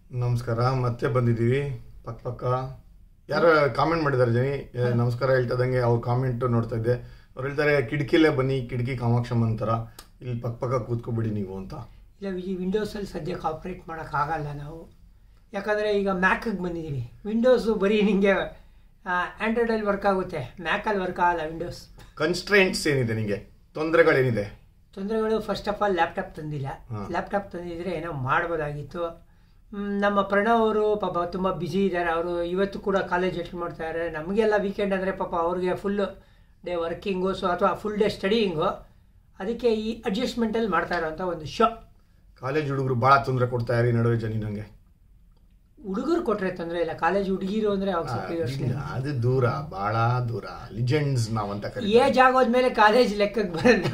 ನಮಸ್ಕಾರ ಮತ್ತೆ ಬಂದಿದ್ದೀವಿ ಪಕ್ಕ ಪಕ್ಕ ಯಾರು ಕಾಮೆಂಟ್ ಮಾಡಿದ್ದಾರೆ ಜನಿ ಏ, ನಮಸ್ಕಾರ ಹೇಳ್ತದಂಗೆ ಅವ್ರ ಕಾಮೆಂಟ್ ನೋಡ್ತಾ ಇದ್ದೆ ಅವ್ರು ಹೇಳ್ತಾರೆ ಕಿಟಕಿಲೇ ಬನ್ನಿ ಕಿಟಕಿ ಕಾಮಾಕ್ಷಮ್ ಅಂತಾರ ಇಲ್ಲಿ ಪಕ್ಕ ಪಕ್ಕ ಕೂತ್ಕೊಬಿಡಿ ನೀವು ಅಂತ ಇಲ್ಲ ಈ ವಿಂಡೋಸಲ್ಲಿ ಸದ್ಯಕ್ಕೆ ಆಪ್ರೇಟ್ ಮಾಡೋಕ್ಕಾಗಲ್ಲ ನಾವು ಯಾಕಂದರೆ ಈಗ ಮ್ಯಾಕಿಗೆ ಬಂದಿದ್ದೀವಿ ವಿಂಡೋಸು ಬರೀ ನಿಮಗೆ ಆ್ಯಂಡ್ರಾಯ್ಡಲ್ಲಿ ವರ್ಕ್ ಆಗುತ್ತೆ ಮ್ಯಾಕಲ್ಲಿ ವರ್ಕ್ ಆಗಲ್ಲ ವಿಂಡೋಸ್ ಕನ್ಸ್ಟ್ರೆಂಟ್ಸ್ ಏನಿದೆ ನಿಮಗೆ ತೊಂದರೆಗಳೇನಿದೆ ತೊಂದರೆಗಳು ಫಸ್ಟ್ ಆಫ್ ಆಲ್ ಲ್ಯಾಪ್ಟಾಪ್ ತಂದಿಲ್ಲ ಹಾ. ಲ್ಯಾಪ್ಟಾಪ್ ತಂದಿದ್ರೆ ಏನೋ ಮಾಡ್ಬೋದಾಗಿತ್ತು ಮ್, ನಮ್ಮ ಪ್ರಣವ್ ಅವರು ಪಾಪ ತುಂಬ ಬ್ಯುಸಿ ಇದ್ದಾರೆ ಅವರು ಇವತ್ತು ಕೂಡ ಕಾಲೇಜ್ ಅಟೆಂಡ್ ಮಾಡ್ತಾರೆ ನಮಗೆಲ್ಲ ವೀಕೆಂಡ್ ಅಂದರೆ ಪಾಪ ಅವ್ರಿಗೆ ಫುಲ್ ಡೇ ವರ್ಕಿಂಗು ಸೊ ಅಥವಾ ಫುಲ್ ಡೇ ಸ್ಟಡಿಯಿಂಗು ಅದಕ್ಕೆ ಈ ಅಡ್ಜಸ್ಟ್ಮೆಂಟಲ್ಲಿ ಮಾಡ್ತಾ ಇರೋಂಥ ಒಂದು ಶೋ ಕಾಲೇಜ್ ಹುಡುಗರು ಭಾಳ ತೊಂದರೆ ಕೊಡ್ತಾ ಇರಿ ನಡುವೆ ಜನಿ ನಂಗೆ ಹುಡುಗರು ಕೊಟ್ಟರೆ ತೊಂದರೆ ಇಲ್ಲ ಕಾಲೇಜ್ ಹುಡುಗಿರು ಅಂದರೆ ಅವಾಗ ಸ್ವಲ್ಪ ಯೋಚನೆ ಇಲ್ಲ, ಅದು ದೂರ ಭಾಳ ದೂರ ಲಿಜೆಂಡ್ಸ್ ನಾವಂತ ಕರಿ ಏಜ್ ಆಗೋದ್ಮೇಲೆ ಕಾಲೇಜ್ ಲೆಕ್ಕಕ್ಕೆ ಬರಲ್ಲ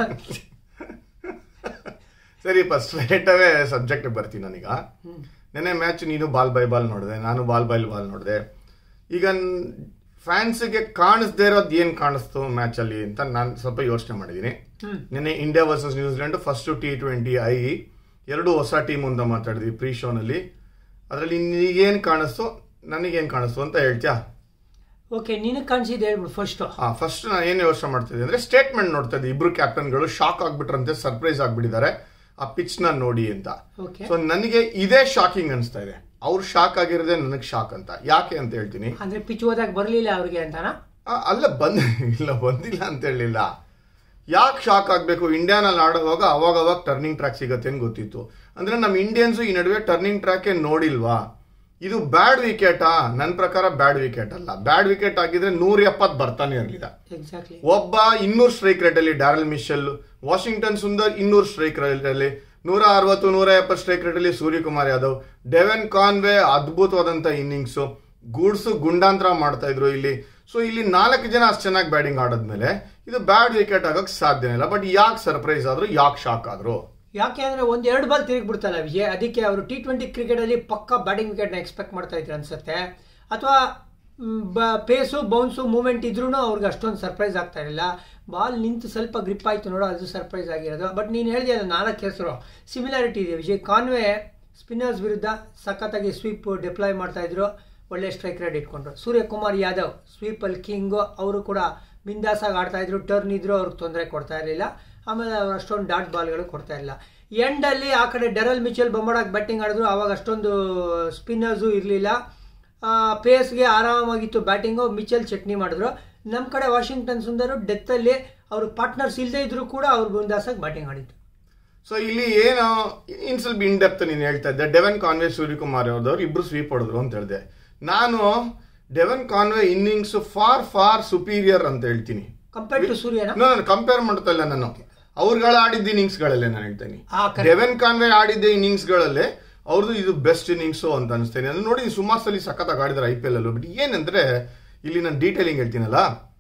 ಸರಿ ಫಸ್ಟ್ ಸ್ಟ್ರೇಟ್ ಅವೇ ಸಬ್ಜೆಕ್ಟ್ ಬರ್ತೀನಿ ನಾನೀಗ ನೆನ್ನೆ ಮ್ಯಾಚ್ ನೀನು ಬಾಲ್ ಬೈ ಬಾಲ್ ನೋಡಿದೆ ನಾನು ಬಾಲ್ ಬೈ ಬಾಲ್ ನೋಡಿದೆ ಈಗ ಫ್ಯಾನ್ಸ್ಗೆ ಕಾಣಿಸ್ದೇ ಇರೋದು ಏನು ಕಾಣಿಸ್ತು ಮ್ಯಾಚಲ್ಲಿ ಅಂತ ನಾನು ಸ್ವಲ್ಪ ಯೋಚನೆ ಮಾಡಿದ್ದೀನಿ ಹ್ಮ್. ನಿನ್ನೆ India versus New Zealand first T twenty I ಎರಡು ಹೊಸ ಟೀಮ್ ಅಂತ ಮಾತಾಡಿದ್ವಿ ಪ್ರೀ ಶೋನಲ್ಲಿ ಅದರಲ್ಲಿ ನೀಗೇನು ಕಾಣಿಸ್ತು ನನಗೇನು ಕಾಣಿಸ್ತು ಅಂತ ಹೇಳ್ತೀಯಾ ಓಕೆ ನಿನಗೆ ಕಾಣಿಸಿದ್ದು ಹೇಳ್ಬಿಡು ಫಸ್ಟು ಹಾ ಫಸ್ಟ್ ನಾನು ಏನು ಯೋಚನೆ ಮಾಡ್ತಿದ್ದೆ ಅಂದ್ರೆ ಸ್ಟೇಟ್ಮೆಂಟ್ ನೋಡ್ತಾ ಇದ್ದೆ ಇಬ್ರು ಕ್ಯಾಪ್ಟನ್ಗಳು ಶಾಕ್ ಆಗ್ಬಿಟ್ರಂತೆ ಸರ್ಪ್ರೈಸ್ ಆಗ್ಬಿಟ್ಟಿದ್ದಾರೆ ಆ ಪಿಚ್ ನ ನೋಡಿ ಅಂತ ಓಕೆ ಸೊ ನನಗೆ ಇದೇ ಶಾಕಿಂಗ್ ಅನಿಸ್ತಾ ಇದೆ ಅವ್ರು ಶಾಕ್ ಆಗಿರೋದೇ ನನಗೆ ಶಾಕ್ ಅಂತ ಯಾಕೆ ಅಂತ ಹೇಳ್ತೀನಿ ಅಂದರೆ ಪಿಚ್ ಹೋದಾಗ ಬರಲಿಲ್ಲ ಅವ್ರಿಗೆ ಅಂತನಾ ಆ, ಅಲ್ಲ ಬಂದ ಇಲ್ಲ ಬಂದಿಲ್ಲ ಅಂತ ಹೇಳಿಲ್ಲ ಯಾಕೆ ಶಾಕ್ ಆಗಬೇಕು ಇಂಡಿಯಾನಲ್ಲಿ ಆಡುವಾಗ ಅವಾಗ ಅವಾಗ ಟರ್ನಿಂಗ್ ಟ್ರ್ಯಾಕ್ ಸಿಗತ್ತೆ ಅಂತ ಗೊತ್ತಿತ್ತು ಅಂದ್ರೆ ನಮ್ಮ ಇಂಡಿಯನ್ಸು ಈ ನಡುವೆ ಟರ್ನಿಂಗ್ ಟ್ರ್ಯಾಕೇ ನೋಡಿಲ್ವಾ ಇದು ಬ್ಯಾಡ್ ವಿಕೆಟಾ ನನ್ನ ಪ್ರಕಾರ ಬ್ಯಾಡ್ ವಿಕೆಟ್ ಅಲ್ಲ ಬ್ಯಾಡ್ ವಿಕೆಟ್ ಆಗಿದ್ರೆ ನೂರ ಎಪ್ಪತ್ತು ಬರ್ತಾನೆ ಇರಲಿಲ್ಲ ಎಕ್ಸಾಕ್ಟ್ಲಿ ಒಬ್ಬ ಇನ್ನೂರು ಸ್ಟ್ರೈಕ್ ರೇಟ್ ಅಲ್ಲಿ ಡ್ಯಾರಲ್ ಮಿಶೆಲ್ ವಾಷಿಂಗ್ಟನ್ ಸುಂದರ್ ಇನ್ನೂರು ಸ್ಟ್ರೈಕ್ ರೇಟ್ ಅಲ್ಲಿ ನೂರ ಅರವತ್ತು ನೂರ ಎಪ್ಪತ್ತು ಸ್ಟ್ರೈಕ್ ರೇಟ್ ಅಲ್ಲಿ ಸೂರ್ಯಕುಮಾರ್ ಯಾದವ್ ಡೆವೆನ್ ಕಾನ್ವೆ ಅದ್ಭುತವಾದಂತ ಇನ್ನಿಂಗ್ಸು ಗೂಡ್ಸು ಗುಂಡಾಂತರ ಮಾಡ್ತಾ ಇದ್ರು ಇಲ್ಲಿ ಸೊ ಇಲ್ಲಿ ನಾಲ್ಕು ಜನ ಅಷ್ಟು ಚೆನ್ನಾಗಿ ಬ್ಯಾಟಿಂಗ್ ಆಡದ್ಮೇಲೆ ಇದು ಬ್ಯಾಡ್ ವಿಕೆಟ್ ಆಗಕ್ ಸಾಧ್ಯನೇ ಇಲ್ಲ ಬಟ್ ಯಾಕೆ ಸರ್ಪ್ರೈಸ್ ಆದ್ರು ಯಾಕೆ ಶಾಕ್ ಆದ್ರು ಯಾಕೆ ಅಂದರೆ ಒಂದು ಎರಡು ಬಾಲ್ ತಿರುಗಿಬಿಡ್ತಲ್ಲ ವಿಜಯ್ ಅದಕ್ಕೆ ಅವರು ಟಿ ಟ್ವೆಂಟಿ ಕ್ರಿಕೆಟಲ್ಲಿ ಪಕ್ಕ ಬ್ಯಾಟಿಂಗ್ ವಿಕೆಟ್ನ ಎಕ್ಸ್ಪೆಕ್ಟ್ ಮಾಡ್ತಾ ಇದ್ರು ಅನ್ಸುತ್ತೆ ಅಥವಾ ಪೇಸು ಬೌನ್ಸು ಮೂಮೆಂಟ್ ಇದ್ರೂ ಅವ್ರಿಗೆ ಅಷ್ಟೊಂದು ಸರ್ಪ್ರೈಸ್ ಆಗ್ತಾ ಇರಲಿಲ್ಲ ಬಾಲ್ ನಿಂತು ಸ್ವಲ್ಪ ಗ್ರಿಪ್ ಆಯಿತು ನೋಡೋ ಅದು ಸರ್ಪ್ರೈಸ್ ಆಗಿರೋದು ಬಟ್ ನೀನು ಹೇಳಿದೆ ಅದು ನಾಲ್ಕು ಹೆಸರು ಸಿಮಿಲಾರಿಟಿ ಇದೆ ವಿಜಯ್ ಕಾನ್ವೆ ಸ್ಪಿನ್ನರ್ಸ್ ವಿರುದ್ಧ ಸಖತ್ತಾಗಿ ಸ್ವೀಪ್ ಡಿಪ್ಲಾಯ್ ಮಾಡ್ತಾ ಇದ್ರು ಒಳ್ಳೆ ಸ್ಟ್ರೈಕ್ ರೇಟ್ ಇಟ್ಕೊಂಡ್ರು ಸೂರ್ಯಕುಮಾರ್ ಯಾದವ್ ಸ್ವೀಪಲ್ಲಿ ಕಿಂಗು ಅವರು ಕೂಡ ಬಿಂದಾಸಾಗಿ ಆಡ್ತಾ ಇದ್ರು ಟರ್ನ್ ಇದ್ರು ಅವ್ರಿಗೆ ತೊಂದರೆ ಕೊಡ್ತಾ ಇರಲಿಲ್ಲ ಆಮೇಲೆ ಅವ್ರು ಅಷ್ಟೊಂದು ಡಾಟ್ ಬಾಲ್ಗಳು ಕೊಡ್ತಾ ಇಲ್ಲ ಎಂಡಲ್ಲಿ ಆ ಕಡೆ ಡೆರಲ್ ಮಿಚೆಲ್ ಬೊಂಬಾಡಾಗಿ ಬ್ಯಾಟಿಂಗ್ ಆಡಿದ್ರು ಆವಾಗ ಅಷ್ಟೊಂದು ಸ್ಪಿನ್ನರ್ಸು ಇರಲಿಲ್ಲ ಪೇಸ್ಗೆ ಆರಾಮಾಗಿತ್ತು ಬ್ಯಾಟಿಂಗು ಮಿಚೆಲ್ ಚಟ್ನಿ ಮಾಡಿದ್ರು ನಮ್ಮ ಕಡೆ ವಾಷಿಂಗ್ಟನ್ ಸುಂದರು ಡೆತ್ತಲ್ಲಿ ಅವ್ರ ಪಾರ್ಟ್ನರ್ಸ್ ಇಲ್ಲದೆ ಇದ್ರು ಕೂಡ ಅವ್ರು ಬಿಂದಾಸಾಗಿ ಬ್ಯಾಟಿಂಗ್ ಆಡಿದ್ರು ಸೊ ಇಲ್ಲಿ ಏನು ಇನ್ ಸ್ವಲ್ಪ ಇನ್ ಡೆಪ್ತ್ ನೀನು ಹೇಳ್ತಾ ಇದ್ದೆ ಡೆವನ್ ಕಾನ್ವೆ ಸೂರ್ಯಕುಮಾರ್ ಯಾವ್ದವ್ರು ಇಬ್ರು ಸ್ವೀಪ್ ಹೊಡೆದ್ರು ಅಂತ ಹೇಳಿದೆ ನಾನು Devon Conway innings far far superior ಅಂತ ಹೇಳ್ತೀನಿ ಕಂಪೇರ್ಡ್ ಟು ಸೂರ್ಯನ ನಾನು ಕಂಪೇರ್ ಮಾಡ್ತಾ ಇಲ್ಲ ನಾನು ಅವ್ರುಗಳು ಆಡಿದ್ದ ಇನ್ನಿಂಗ್ಸ್ ಗಳಲ್ಲೇ ನಾನು ಹೇಳ್ತೇನೆ ಆ, correct. ಡೆವೆನ್ ಕಾನ್ವೆ ಆಡಿದ್ದ ಇನ್ನಿಂಗ್ಸ್ ಗಳಲ್ಲೇ ಅವ್ರದ್ದು ಇದು ಬೆಸ್ಟ್ ಇನ್ನಿಂಗ್ಸು ಅಂತ ಅನಿಸ್ತೇನೆ ಅದು ನೋಡಿ ಸುಮಾರು ಸಲ ಸಖತ್ತಾಗಿ ಆಡಿದ್ದಾರೆ ಐ ಪಿ ಎಲ್ ಅಲ್ಲೂ ಬಟ್ ಏನಂದ್ರೆ ಇಲ್ಲಿ ನಾನು ಡೀಟೇಲಿಂಗ್ ಹೇಳ್ತೀನಲ್ಲ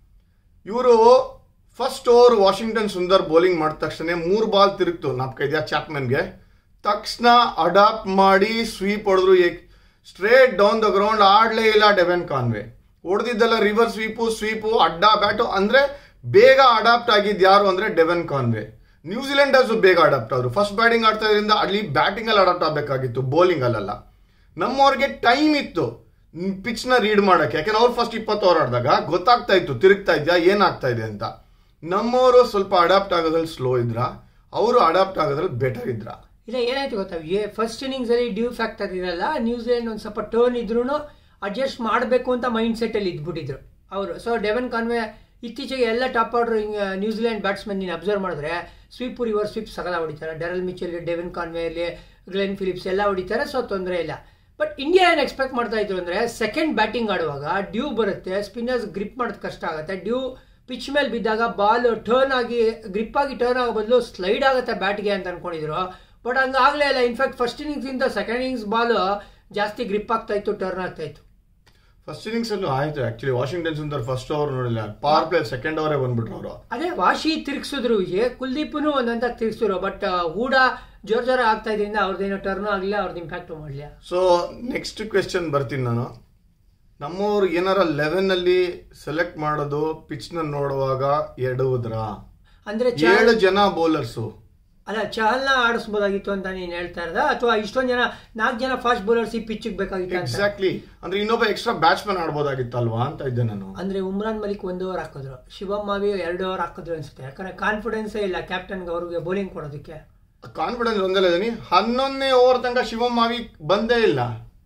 ಇವರು first over Washington Sundar bowling ಮಾಡಿದ ತಕ್ಷಣ ಮೂರು ಬಾಲ್ ತಿರುಗ್ತು ನಾಲ್ಕ ಇದೆಯಾ ಚಾಪ್ಮನ್ಗೆ ತಕ್ಷಣ ಅಡಾಪ್ಟ್ ಮಾಡಿ ಸ್ವೀಪ್ ಹೊಡೆದ್ರು ಸ್ಟ್ರೇಟ್ ಡೌನ್ ದ ಗ್ರೌಂಡ್ ಆಡ್ಲೇ ಇಲ್ಲ ಡೆವೆನ್ ಕಾನ್ವೆ ಹೊಡೆದಿದ್ದೆಲ್ಲ ರಿವರ್ ಸ್ವೀಪು ಸ್ವೀಪು ಅಡ್ಡ ಬ್ಯಾಟು ಅಂದ್ರೆ ಬೇಗ ಅಡಾಪ್ಟ್ ಆಗಿದ್ ಯಾರು ಅಂದ್ರೆ ಡೆವೆನ್ ಕಾನ್ವೆ ನ್ಯೂಜಿಲೆಂಡರ್ಸ್ ಬೇಗ ಅಡಾಪ್ಟ್ ಆದ್ರು ಫಸ್ಟ್ ಬ್ಯಾಟಿಂಗ್ ಆಡ್ತಾ ಇದರಿಂದ ಅಲ್ಲಿ ಬ್ಯಾಟಿಂಗ್ ಅಲ್ಲಿ ಅಡಾಪ್ಟ್ ಆಗಬೇಕಾಗಿತ್ತು ಬೌಲಿಂಗ್ ಅಲ್ಲಲ್ಲ ನಮ್ಮವ್ರಿಗೆ ಟೈಮ್ ಇತ್ತು ಪಿಚ್ ನ ರೀಡ್ ಮಾಡಕ್ಕೆ ಯಾಕಂದ್ರೆ ಅವ್ರು ಫಸ್ಟ್ ಇಪ್ಪತ್ತು ಓವರ್ ಆಡಿದಾಗ ಗೊತ್ತಾಗ್ತಾ ಇತ್ತು ತಿರುಗ್ತಾ ಇದೆಯಾ ಏನಾಗ್ತಾ ಇದೆ ಅಂತ ನಮ್ಮವರು ಸ್ವಲ್ಪ ಅಡಾಪ್ಟ್ ಆಗೋದ್ರಲ್ಲಿ ಸ್ಲೋ ಇದ್ರ ಅವರು ಅಡಾಪ್ಟ್ ಆಗೋದ್ರಲ್ಲಿ ಬೆಟರ್ ಇದ್ರ ಇಲ್ಲ ಏನಾಯ್ತು ಗೊತ್ತಾ ಫಸ್ಟ್ ಇನ್ನಿಂಗ್ಸಲ್ಲಿ ಡ್ಯೂ ಫ್ಯಾಕ್ಟರ್ ಇರಲ್ಲ ನ್ಯೂಜಿಲೆಂಡ್ ಒಂದು ಸ್ವಲ್ಪ ಟರ್ನ್ ಇದ್ರೂ ಅಡ್ಜಸ್ಟ್ ಮಾಡಬೇಕು ಅಂತ ಮೈಂಡ್ ಸೆಟ್ಟಲ್ಲಿ ಇದ್ಬಿಟ್ಟಿದ್ರು ಅವರು ಸೊ ಡೆವನ್ ಕಾನ್ವೆ ಇತ್ತೀಚೆಗೆ ಎಲ್ಲ ಟಾಪ್ ಆರ್ಡರ್ ನ್ಯೂಜಿಲೆಂಡ್ ಬ್ಯಾಟ್ಸ್ಮನ್ ನೀನು ಅಬ್ಸರ್ವ್ ಮಾಡಿದ್ರೆ ಸ್ವೀಪ್ ರಿವರ್ಸ್ ಸ್ವೀಪ್ ಸಗಲ ಹೊಡಿತಾರೆ ಡೆರಲ್ ಮಿಚೆಲ್ ಡೆವನ್ ಕಾನ್ವೆ ಅಲ್ಲಿ ಗ್ಲೆನ್ ಫಿಲಿಪ್ಸ್ ಎಲ್ಲ ಹೊಡಿತಾರೆ ಸೊ ತೊಂದರೆ ಇಲ್ಲ ಬಟ್ ಇಂಡಿಯಾ ಏನು ಎಕ್ಸ್ಪೆಕ್ಟ್ ಮಾಡ್ತಾ ಇದ್ರು ಅಂದರೆ ಸೆಕೆಂಡ್ ಬ್ಯಾಟಿಂಗ್ ಆಡುವಾಗ ಡ್ಯೂ ಬರುತ್ತೆ ಸ್ಪಿನ್ನರ್ಸ್ ಗ್ರಿಪ್ ಮಾಡೋದು ಕಷ್ಟ ಆಗುತ್ತೆ ಡ್ಯೂ ಪಿಚ್ ಮೇಲೆ ಬಿದ್ದಾಗ ಬಾಲ್ ಟರ್ನ್ ಆಗಿ ಗ್ರಿಪ್ ಆಗಿ ಟರ್ನ್ ಆಗೋ ಬದಲು ಸ್ಲೈಡ್ ಆಗುತ್ತೆ ಬ್ಯಾಟ್ಗೆ ಅಂತ ಅನ್ಕೊಂಡಿದ್ರು ಬಟ್ ಹಂಗಾಗಲೇ ಇಲ್ಲ ಇನ್ಫ್ಯಾಕ್ಟ್ ಫಸ್ಟ್ ಇನ್ನಿಂಗ್ಸಿಂದ ಸೆಕೆಂಡ್ ಇನ್ನಿಂಗ್ಸ್ ಬಾಲ್ ಜಾಸ್ತಿ ಗ್ರಿಪ್ ಆಗ್ತಾ ಇತ್ತು ಟರ್ನ್ ಆಗ್ತಾ ಇತ್ತು ಫಸ್ಟ್ ಇನ್ನಿಂಗ್ಸ್ ಅಲ್ಲೂ ಆಯ್ತು actually Washington Sundar first over ನೋಡಿಲ್ಲ ಪವರ್ ಪ್ಲೇ ಸೆಕೆಂಡ್ ಓವರೇ ಬಂದ್ಬಿಟ್ರು ಅವರು ಅದೇ ವಾಶಿ ತಿರ್ಗಿಸಿದ್ರು ವಿಜಯ್ ಕುಲ್ದೀಪ್ನು ಒಂದಂತ ತಿರ್ಗಿಸಿದ್ರು ಬಟ್ ಹೂಡ ಜೋರ್ ಜೋರ ಆಗ್ತಾ ಇದರಿಂದ ಅವ್ರದ್ದೇನೋ ಟರ್ನ್ ಆಗಲಿಲ್ಲ ಅವ್ರದ್ದು ಇಂಪ್ಯಾಕ್ಟ್ ಮಾಡಲಿಲ್ಲ ಸೊ ನೆಕ್ಸ್ಟ್ ಕ್ವೆಶ್ಚನ್ ಬರ್ತೀನಿ ನಾನು ನಮ್ಮವ್ರು ಏನಾರ ಲೆವೆನ್ ಅಲ್ಲಿ ಸೆಲೆಕ್ಟ್ ಮಾಡೋದು ಪಿಚ್ ನ ನೋಡುವಾಗ ಎಡುವುದ್ರ ಅಂದ್ರೆ ಏಳು ಜನ ಬೌಲರ್ಸು ಅಲ್ಲ ಚಹಲ್ನ ಆಡಿಸ್ಬೋದಾಗಿತ್ತು ಅಂತ ನೀನು ಹೇಳ್ತಾ ಇರೋದ ಅಥವಾ ಇಷ್ಟೊಂದು ಜನ ನಾಲ್ಕು ಜನ ಫಾಸ್ಟ್ ಬೌಲರ್ಸ್ ಈ ಪಿಚ್ಗೆ ಬೇಕಾಗಿತ್ತು ಅಂತ ಎಕ್ಸಾಕ್ಟ್ಲಿ ಅಂದ್ರೆ ಇನ್ನೊಬ್ಬ ಎಕ್ಸ್ಟ್ರಾ ಬ್ಯಾಟ್ಸ್ಮನ್ ಆಡ್ಬೋದಾಗಿತ್ತಲ್ವಾ ಅಂತ ಇದ್ದೆ ನಾನು ಅಂದ್ರೆ ಉಮ್ರಾನ್ ಮಲಿಕ್ ಒಂದು ಓವರ್ ಹಾಕಿದ್ರು ಶಿವಮ್ ಮಾವಿ ಎರಡು ಓವರ್ ಹಾಕಿದ್ರು ಅನ್ಸುತ್ತೆ ಯಾಕಂದ್ರೆ ಕಾನ್ಫಿಡೆನ್ಸೇ ಇಲ್ಲ ಕ್ಯಾಪ್ಟನ್ಗೆ ಅವ್ರಿಗೆ ಬೌಲಿಂಗ್ ಕೊಡೋದಕ್ಕೆ ಕಾನ್ಫಿಡೆನ್ಸ್ ಒಂದಲ್ಲ ಇದೀನಿ ಹನ್ನೊಂದನೇ ಓವರ್ ತನಕ ಶಿವಮ್ ಮಾವಿ ಬಂದೇ ಇಲ್ಲ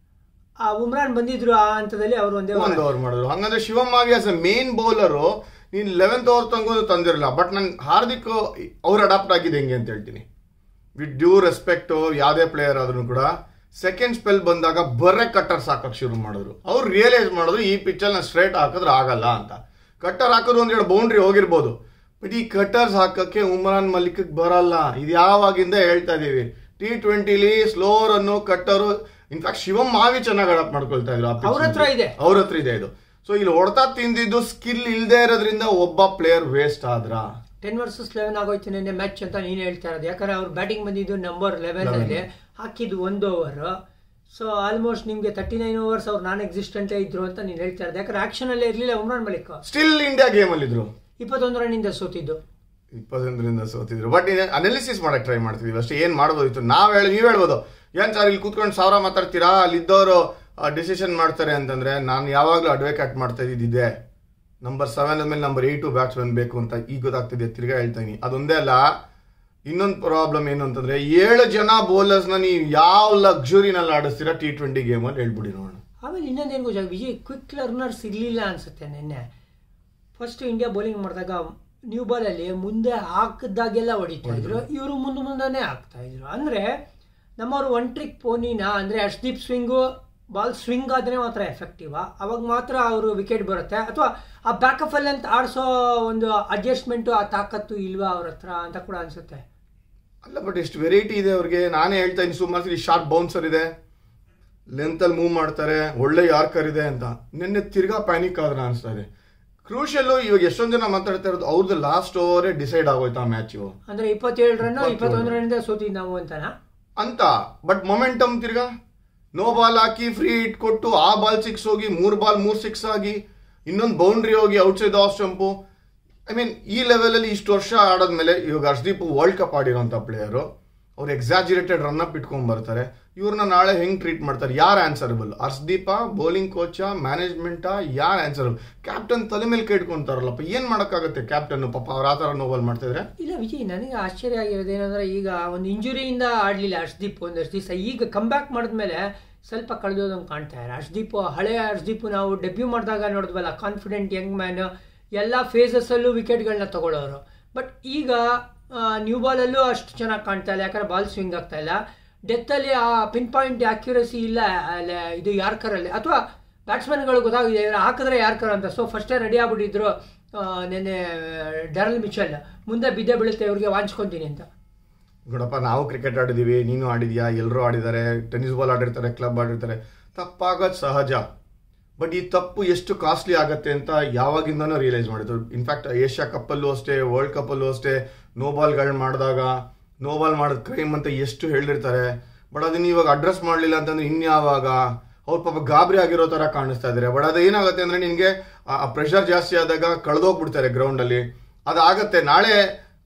ಆ ಉಮ್ರಾನ್ ಬಂದಿದ್ರು ಆ ಹಂತದಲ್ಲಿ ಅವರು ಒಂದೇ ಒಂದು ಓವರ್ ಮಾಡಿದ್ರು ಹಂಗಂದ್ರೆ Shivam Mavi as a main bowler ನೀನ್ ಲೆವೆಂತ್ ಓವರ್ ತನಕ ತಂದಿರಲಿಲ್ಲ ಬಟ್ ನನ್ ಹಾರ್ದಿಕ್ ಅವ್ರು ಅಡಾಪ್ಟ್ ಆಗಿದೆ ಹೆಂಗೆ ಅಂತ ಹೇಳ್ತೀನಿ ವಿತ್ ಡ್ಯೂ ರೆಸ್ಪೆಕ್ಟ್ ಯಾವುದೇ ಪ್ಲೇಯರ್ ಆದ್ರೂ ಕೂಡ ಸೆಕೆಂಡ್ ಸ್ಪೆಲ್ ಬಂದಾಗ ಬರ್ರೆ ಕಟ್ಟರ್ಸ್ ಹಾಕಕ್ ಶುರು ಮಾಡಿದ್ರು ಅವ್ರು ರಿಯಲೈಸ್ ಮಾಡಿದ್ರು ಈ ಪಿಚ್ಚಲ್ಲಿ ನಾನು ಸ್ಟ್ರೇಟ್ ಹಾಕಿದ್ರೆ ಆಗಲ್ಲ ಅಂತ ಕಟ್ಟರ್ ಹಾಕಿದ್ರು ಒಂದೆರಡು ಬೌಂಡ್ರಿ ಹೋಗಿರ್ಬೋದು ಬಟ್ ಈ ಕಟ್ಟರ್ಸ್ ಹಾಕಕ್ಕೆ ಉಮ್ರಾನ್ ಮಲಿಕ್ ಬರಲ್ಲ ಇದು ಯಾವಾಗಿಂದ ಹೇಳ್ತಾ ಇದೀವಿ ಟಿ ಟ್ವೆಂಟಿಲಿ ಸ್ಲೋರ್ ಅನ್ನು ಕಟ್ಟರು ಇನ್ಫ್ಯಾಕ್ಟ್ ಶಿವಮ್ ಮಾವಿ ಚೆನ್ನಾಗಿ ಅಡಾಪ್ಟ್ ಮಾಡ್ಕೊಳ್ತಾ ಇದ್ರು ಆ pitch ಅವ್ರ ಹತ್ರ ನಲ್ಲಿ. ಇದೆ. ಅವ್ರ ಹತ್ರ ಇದೆ ಇದು ಸೊ ಇಲ್ಲಿ ಹೊಡೆತ ತಿಂದಿದ್ದು ಸ್ಕಿಲ್ ಇಲ್ಲದೆ ಇರೋದ್ರಿಂದ ಒಬ್ಬ ಪ್ಲೇಯರ್ ವೇಸ್ಟ್ ಆದ್ರ ಟೆನ್ ವರ್ಸಸ್ ಲೆವೆನ್ ಆಗೋಯ್ತು ನಿನ್ನೆ ಮ್ಯಾಚ್ ಅಂತ ನೀನು ಹೇಳ್ತಾ ಇರೋದು ಯಾಕಂದ್ರೆ ಅವ್ರು ಬ್ಯಾಟಿಂಗ್ ಬಂದಿದ್ದು ನಂಬರ್ ಲೆವೆನ್ ಅಲ್ಲಿ ಹಾಕಿದ್ದು ಒಂದು ಓವರ್ ಸೊ ಆಲ್ಮೋಸ್ಟ್ ನಿಮ್ಗೆ ತರ್ಟಿ ನೈನ್ ಓವರ್ಸ್ ಅವ್ರು ನಾನ್ ಎಕ್ಸಿಸ್ಟೆಂಟೇ ಇದ್ರು ಅಂತ ನೀನು ಹೇಳ್ತಾ ಇರೋದು ಯಾಕಂದ್ರೆ ಆಕ್ಷನ್ ಅಲ್ಲೇ ಇರಲಿಲ್ಲ Umran Malik still India game ಅಲ್ಲಿ ಇದ್ರು ಇಪ್ಪತ್ತೊಂದು ರನ್ನಿಂದ ಸೋತಿದ್ದು ಇಪ್ಪತ್ತೊಂದರಿಂದ ಸೋತಿದ್ರು ಬಟ್ ಅನಾಲಿಸಿಸ್ ಮಾಡಕ್ ಟ್ರೈ ಮಾಡ್ತಿದ್ವಿ ಅಷ್ಟೇ ಏನ್ ಮಾಡ್ಬೋದಿತ್ತು ನಾವ್ ಹೇಳಿ ನೀವ್ ಹೇಳ್ಬೋದು ಏನ್ ಸರ್ ಇಲ್ಲಿ ಕೂತ್ಕೊಂಡು ಸಾವಿರ ಮಾತಾಡ್ತೀರಾ ಅಲ್ಲಿದ್ದವರು ಡಿಸಿಷನ್ ಮಾಡ್ತಾರೆ ಅಂತಂದ್ರೆ ನಾನು ಯಾವಾಗ್ಲೂ ಅಡ್ವೊಕೇಟ್ ಮಾಡ್ತಾ ಇದ್ದಿದ್ದೆ ನಂಬರ್ ಸೆವೆನ್ ಆದ್ಮೇಲೆ ನಂಬರ್ ಏಯ್ಟು ಬ್ಯಾಟ್ಸ್ಮನ್ ಬೇಕು ಅಂತ ಈಗ ಗೊತ್ತಾಗ್ತಿದೆ ತಿರ್ಗಾ ಹೇಳ್ತಾ ಇದೀನಿ ಅದೊಂದೇ ಅಲ್ಲ ಇನ್ನೊಂದು ಪ್ರಾಬ್ಲಮ್ ಏನು ಅಂತಂದ್ರೆ ಏಳು ಜನ ಬೌಲರ್ಸ್ ನ ನೀವು ಯಾವ ಲಕ್ಸುರಿನಲ್ಲಿ ಆಡಿಸ್ತೀರಾ ಟಿ ಟ್ವೆಂಟಿ ಗೇಮ್ ಅಲ್ಲಿ ಹೇಳ್ಬಿಡಿ ನೋಡೋಣ ಆಮೇಲೆ ಇನ್ನೊಂದೇನು ಗೊತ್ತಾಗ ವಿಜಯ್ ಕ್ವಿಕ್ ಲರ್ನರ್ಸ್ ಇರಲಿಲ್ಲ ಅನ್ಸುತ್ತೆ ನಿನ್ನೆ ಫಸ್ಟ್ ಇಂಡಿಯಾ ಬೌಲಿಂಗ್ ಮಾಡಿದಾಗ ನ್ಯೂ ಬಾಲಲ್ಲಿ ಮುಂದೆ ಹಾಕಿದಾಗೆಲ್ಲ ಹೊಡಿತಾ ಇದ್ರು ಇವರು ಮುಂದೆ ಮುಂದೆನೇ ಹಾಕ್ತಾ ಇದ್ರು ಅಂದರೆ ನಮ್ಮವರು ಒನ್ ಟ್ರಿಕ್ ಪೋನಿನ ಅಂದರೆ ಹರ್ಷ್ದೀಪ್ ಸ್ವಿಂಗು ಬಾಲ್ ಸ್ವಿಂಗ್ ಆದರೆ ಮಾತ್ರ ಎಫೆಕ್ಟಿವ್ ಅವಾಗ ಮಾತ್ರ ಅವರು ವಿಕೆಟ್ ಬರುತ್ತೆ ಅಥವಾ ಆ ಬ್ಯಾಕಫಲ್ಲಿ ಅಂತ ಆಡಿಸೋ ಒಂದು ಅಡ್ಜಸ್ಟ್ಮೆಂಟು ಆ ತಾಕತ್ತು ಇಲ್ವಾ ಅವ್ರ ಹತ್ರ ಅಂತ ಕೂಡ ಅನಿಸುತ್ತೆ ಅಲ್ಲ ಬಟ್ ಎಷ್ಟು ವೆರೈಟಿ ಇದೆ ಅವ್ರಿಗೆ ನಾನೇ ಹೇಳ್ತಾ ಇದ್ದೀನಿ ಸುಮಾರು ಶಾರ್ಪ್ ಬೌನ್ಸರ್ ಇದೆ ಲೆಂತ್ ಅಲ್ಲಿ ಮೂವ್ ಮಾಡ್ತಾರೆ ಒಳ್ಳೆ ಯಾರ್ಕರ್ ಇದೆ ಅಂತ ನಿನ್ನೆ ತಿರ್ಗಾ ಪ್ಯಾನಿಕ್ ಆದ್ರೆ ಅನಿಸ್ತಾ ಇದೆ ಕ್ರೂಷಿಯಲ್ ಇವಾಗ ಎಷ್ಟೊಂದು ಜನ ಮಾತಾಡ್ತಾ ಇರೋದು ಅವ್ರದ್ದು ಲಾಸ್ಟ್ ಓವರೇ ಡಿಸೈಡ್ ಆಗೋಯ್ತು ಆ ಮ್ಯಾಚ್ ಅಂದರೆ ಇಪ್ಪತ್ತೇಳು ರನ್ ಇಪ್ಪತ್ತೇಳು. ಇಪ್ಪತ್ತೊಂದು ರನ್ನಿಂದ ಸೋತಿದ್ದು ನಾವು ಅಂತನಾ ಅಂತ ಬಟ್ ಮೊಮೆಂಟಮ್ ತಿರ್ಗಾ ನೋ ಬಾಲ್ ಹಾಕಿ ಫ್ರೀ ಹಿಟ್ ಕೊಟ್ಟು ಆ ಬಾಲ್ ಸಿಕ್ಸ್ ಹೋಗಿ ಮೂರ್ ಬಾಲ್ ಮೂರ್ ಸಿಕ್ಸ್ ಆಗಿ ಇನ್ನೊಂದು ಬೌಂಡ್ರಿ ಹೋಗಿ outside off stump I mean ಈ ಲೆವೆಲಲ್ಲಿ ಇಷ್ಟು ವರ್ಷ ಆಡೋದ್ಮೇಲೆ ಇವಾಗ ಹರ್ಷದೀಪ್ ವರ್ಲ್ಡ್ ಕಪ್ ಆಡಿರೋಂಥ ಪ್ಲೇಯರು ಅವ್ರು ಎಕ್ಸಾಜುರೇಟೆಡ್ ರನ್ ಅಪ್ ಇಟ್ಕೊಂಡ್ ಬರ್ತಾರೆ ಇವ್ರನ್ನ ನಾಳೆ ಹೆಂಗ್ ಟ್ರೀಟ್ ಮಾಡ್ತಾರೆ ಯಾರು ಆನ್ಸರಬಲ್ ಹರ್ಷದೀಪ ಬೌಲಿಂಗ್ ಕೋಚ ಮ್ಯಾನೇಜ್ಮೆಂಟಾ ಯಾರು ಆನ್ಸರಬಲ್ ಕ್ಯಾಪ್ಟನ್ ತಲೆ ಮೇಲೆ ಕೈ ಇಟ್ಕೊಂತಾರಲ್ಲಪ್ಪ ಏನ್ ಮಾಡಕ್ಕಾಗತ್ತೆ ಕ್ಯಾಪ್ಟನ್ ಪಾಪ ಅವ್ರ ಆ ಥರ ನೋವಲ್ ಮಾಡ್ತಿದ್ರೆ ಇಲ್ಲ ವಿಜಯ್ ನನಗೆ ಆಶ್ಚರ್ಯ ಆಗಿರೋದು ಏನಂದ್ರೆ ಈಗ ಒಂದು ಇಂಜುರಿಯಿಂದ ಆಡಲಿಲ್ಲ ಹರ್ಷದೀಪ್ ಒಂದಷ್ಟು ದಿವಸ ಈಗ ಕಮ್ ಬ್ಯಾಕ್ ಮಾಡಿದ್ಮೇಲೆ ಸ್ವಲ್ಪ ಕಳೆದೋದಂಗೆ ಕಾಣ್ತಾ ಇದೆ ಹರ್ಷದೀಪ್ ಹಳೆ ಹರ್ಷದೀಪ್ ನಾವು ಡೆಬ್ಯೂ ಮಾಡಿದಾಗ ನೋಡಿದ್ವಲ್ಲ ಕಾನ್ಫಿಡೆಂಟ್ ಯಂಗ್ ಮ್ಯಾನ್ ಎಲ್ಲ ಫೇಸಸ್ಸಲ್ಲೂ ವಿಕೆಟ್ಗಳನ್ನ ತಗೊಳ್ಳೋರು ಬಟ್ ಈಗ ನ್ಯೂ ಬಾಲಲ್ಲೂ ಅಷ್ಟು ಚೆನ್ನಾಗಿ ಕಾಣ್ತಾ ಇಲ್ಲ ಯಾಕಂದ್ರೆ ಬಾಲ್ ಸ್ವಿಂಗ್ ಆಗ್ತಾ ಇಲ್ಲ ಡೆತ್ತಲ್ಲಿ ಆ ಪಿನ್ ಪಾಯಿಂಟ್ ಆಕ್ಯುರಸಿ ಇಲ್ಲ ಅಲ್ಲ ಇದು ಯಾರ್ಕರಲ್ಲಿ ಅಥವಾ ಬ್ಯಾಟ್ಸ್ಮನ್ಗಳು ಗೊತ್ತಾಗಿದೆ ಇವ್ರು ಹಾಕಿದ್ರೆ ಯಾರ್ಕರ್ ಅಂತ ಸೊ ಫಸ್ಟೇ ರೆಡಿ ಆಗ್ಬಿಟ್ಟಿದ್ರು ಆ, ನೆನ್ನೆ ಡರಲ್ ಮಿಚಲ್ ಮುಂದೆ ಬಿದ್ದೆ ಬೀಳುತ್ತೆ ಇವ್ರಿಗೆ ವಾಂಚ್ಕೊಂತೀನಿ ಅಂತ ನೋಡಪ್ಪ ನಾವು ಕ್ರಿಕೆಟ್ ಆಡಿದೀವಿ ನೀನು ಆಡಿದ್ಯಾ ಎಲ್ಲರೂ ಆಡಿದ್ದಾರೆ ಟೆನ್ನಿಸ್ ಬಾಲ್ ಆಡಿರ್ತಾರೆ ಕ್ಲಬ್ ಆಡಿರ್ತಾರೆ ತಪ್ಪಾಗೋದು ಸಹಜ ಬಟ್ ಈ ತಪ್ಪು ಎಷ್ಟು ಕಾಸ್ಟ್ಲಿ ಆಗತ್ತೆ ಅಂತ ಯಾವಾಗಿಂದನೂ ರಿಯಲೈಸ್ ಮಾಡಿದ್ರು ಇನ್ಫ್ಯಾಕ್ಟ್ ಏಷ್ಯಾ ಕಪ್ಪಲ್ಲೂ ಅಷ್ಟೇ ವರ್ಲ್ಡ್ ಕಪ್ಪಲ್ಲೂ ಅಷ್ಟೇ ನೋ ಬಾಲ್ಗಳು ಮಾಡಿದಾಗ ನೋ ಬಾಲ್ ಮಾಡೋದು ಕ್ರೈಮ್ ಅಂತ ಎಷ್ಟು ಹೇಳಿರ್ತಾರೆ ಬಟ್ ಅದನ್ನ ಇವಾಗ ಅಡ್ರೆಸ್ ಮಾಡಲಿಲ್ಲ ಅಂತಂದ್ರೆ ಇನ್ಯಾವಾಗ ಅವ್ರ ಪಾಪ ಗಾಬರಿ ಆಗಿರೋ ತರ ಕಾಣಿಸ್ತಾ ಇದ್ದಾರೆ ಬಟ್ ಅದು ಏನಾಗುತ್ತೆ ಅಂದ್ರೆ ನಿನ್ಗೆ ಆ ಪ್ರೆಷರ್ ಜಾಸ್ತಿ ಆದಾಗ ಕಳೆದೋಗ್ಬಿಡ್ತಾರೆ ಗ್ರೌಂಡ್ ಅಲ್ಲಿ ಅದಾಗತ್ತೆ ನಾಳೆ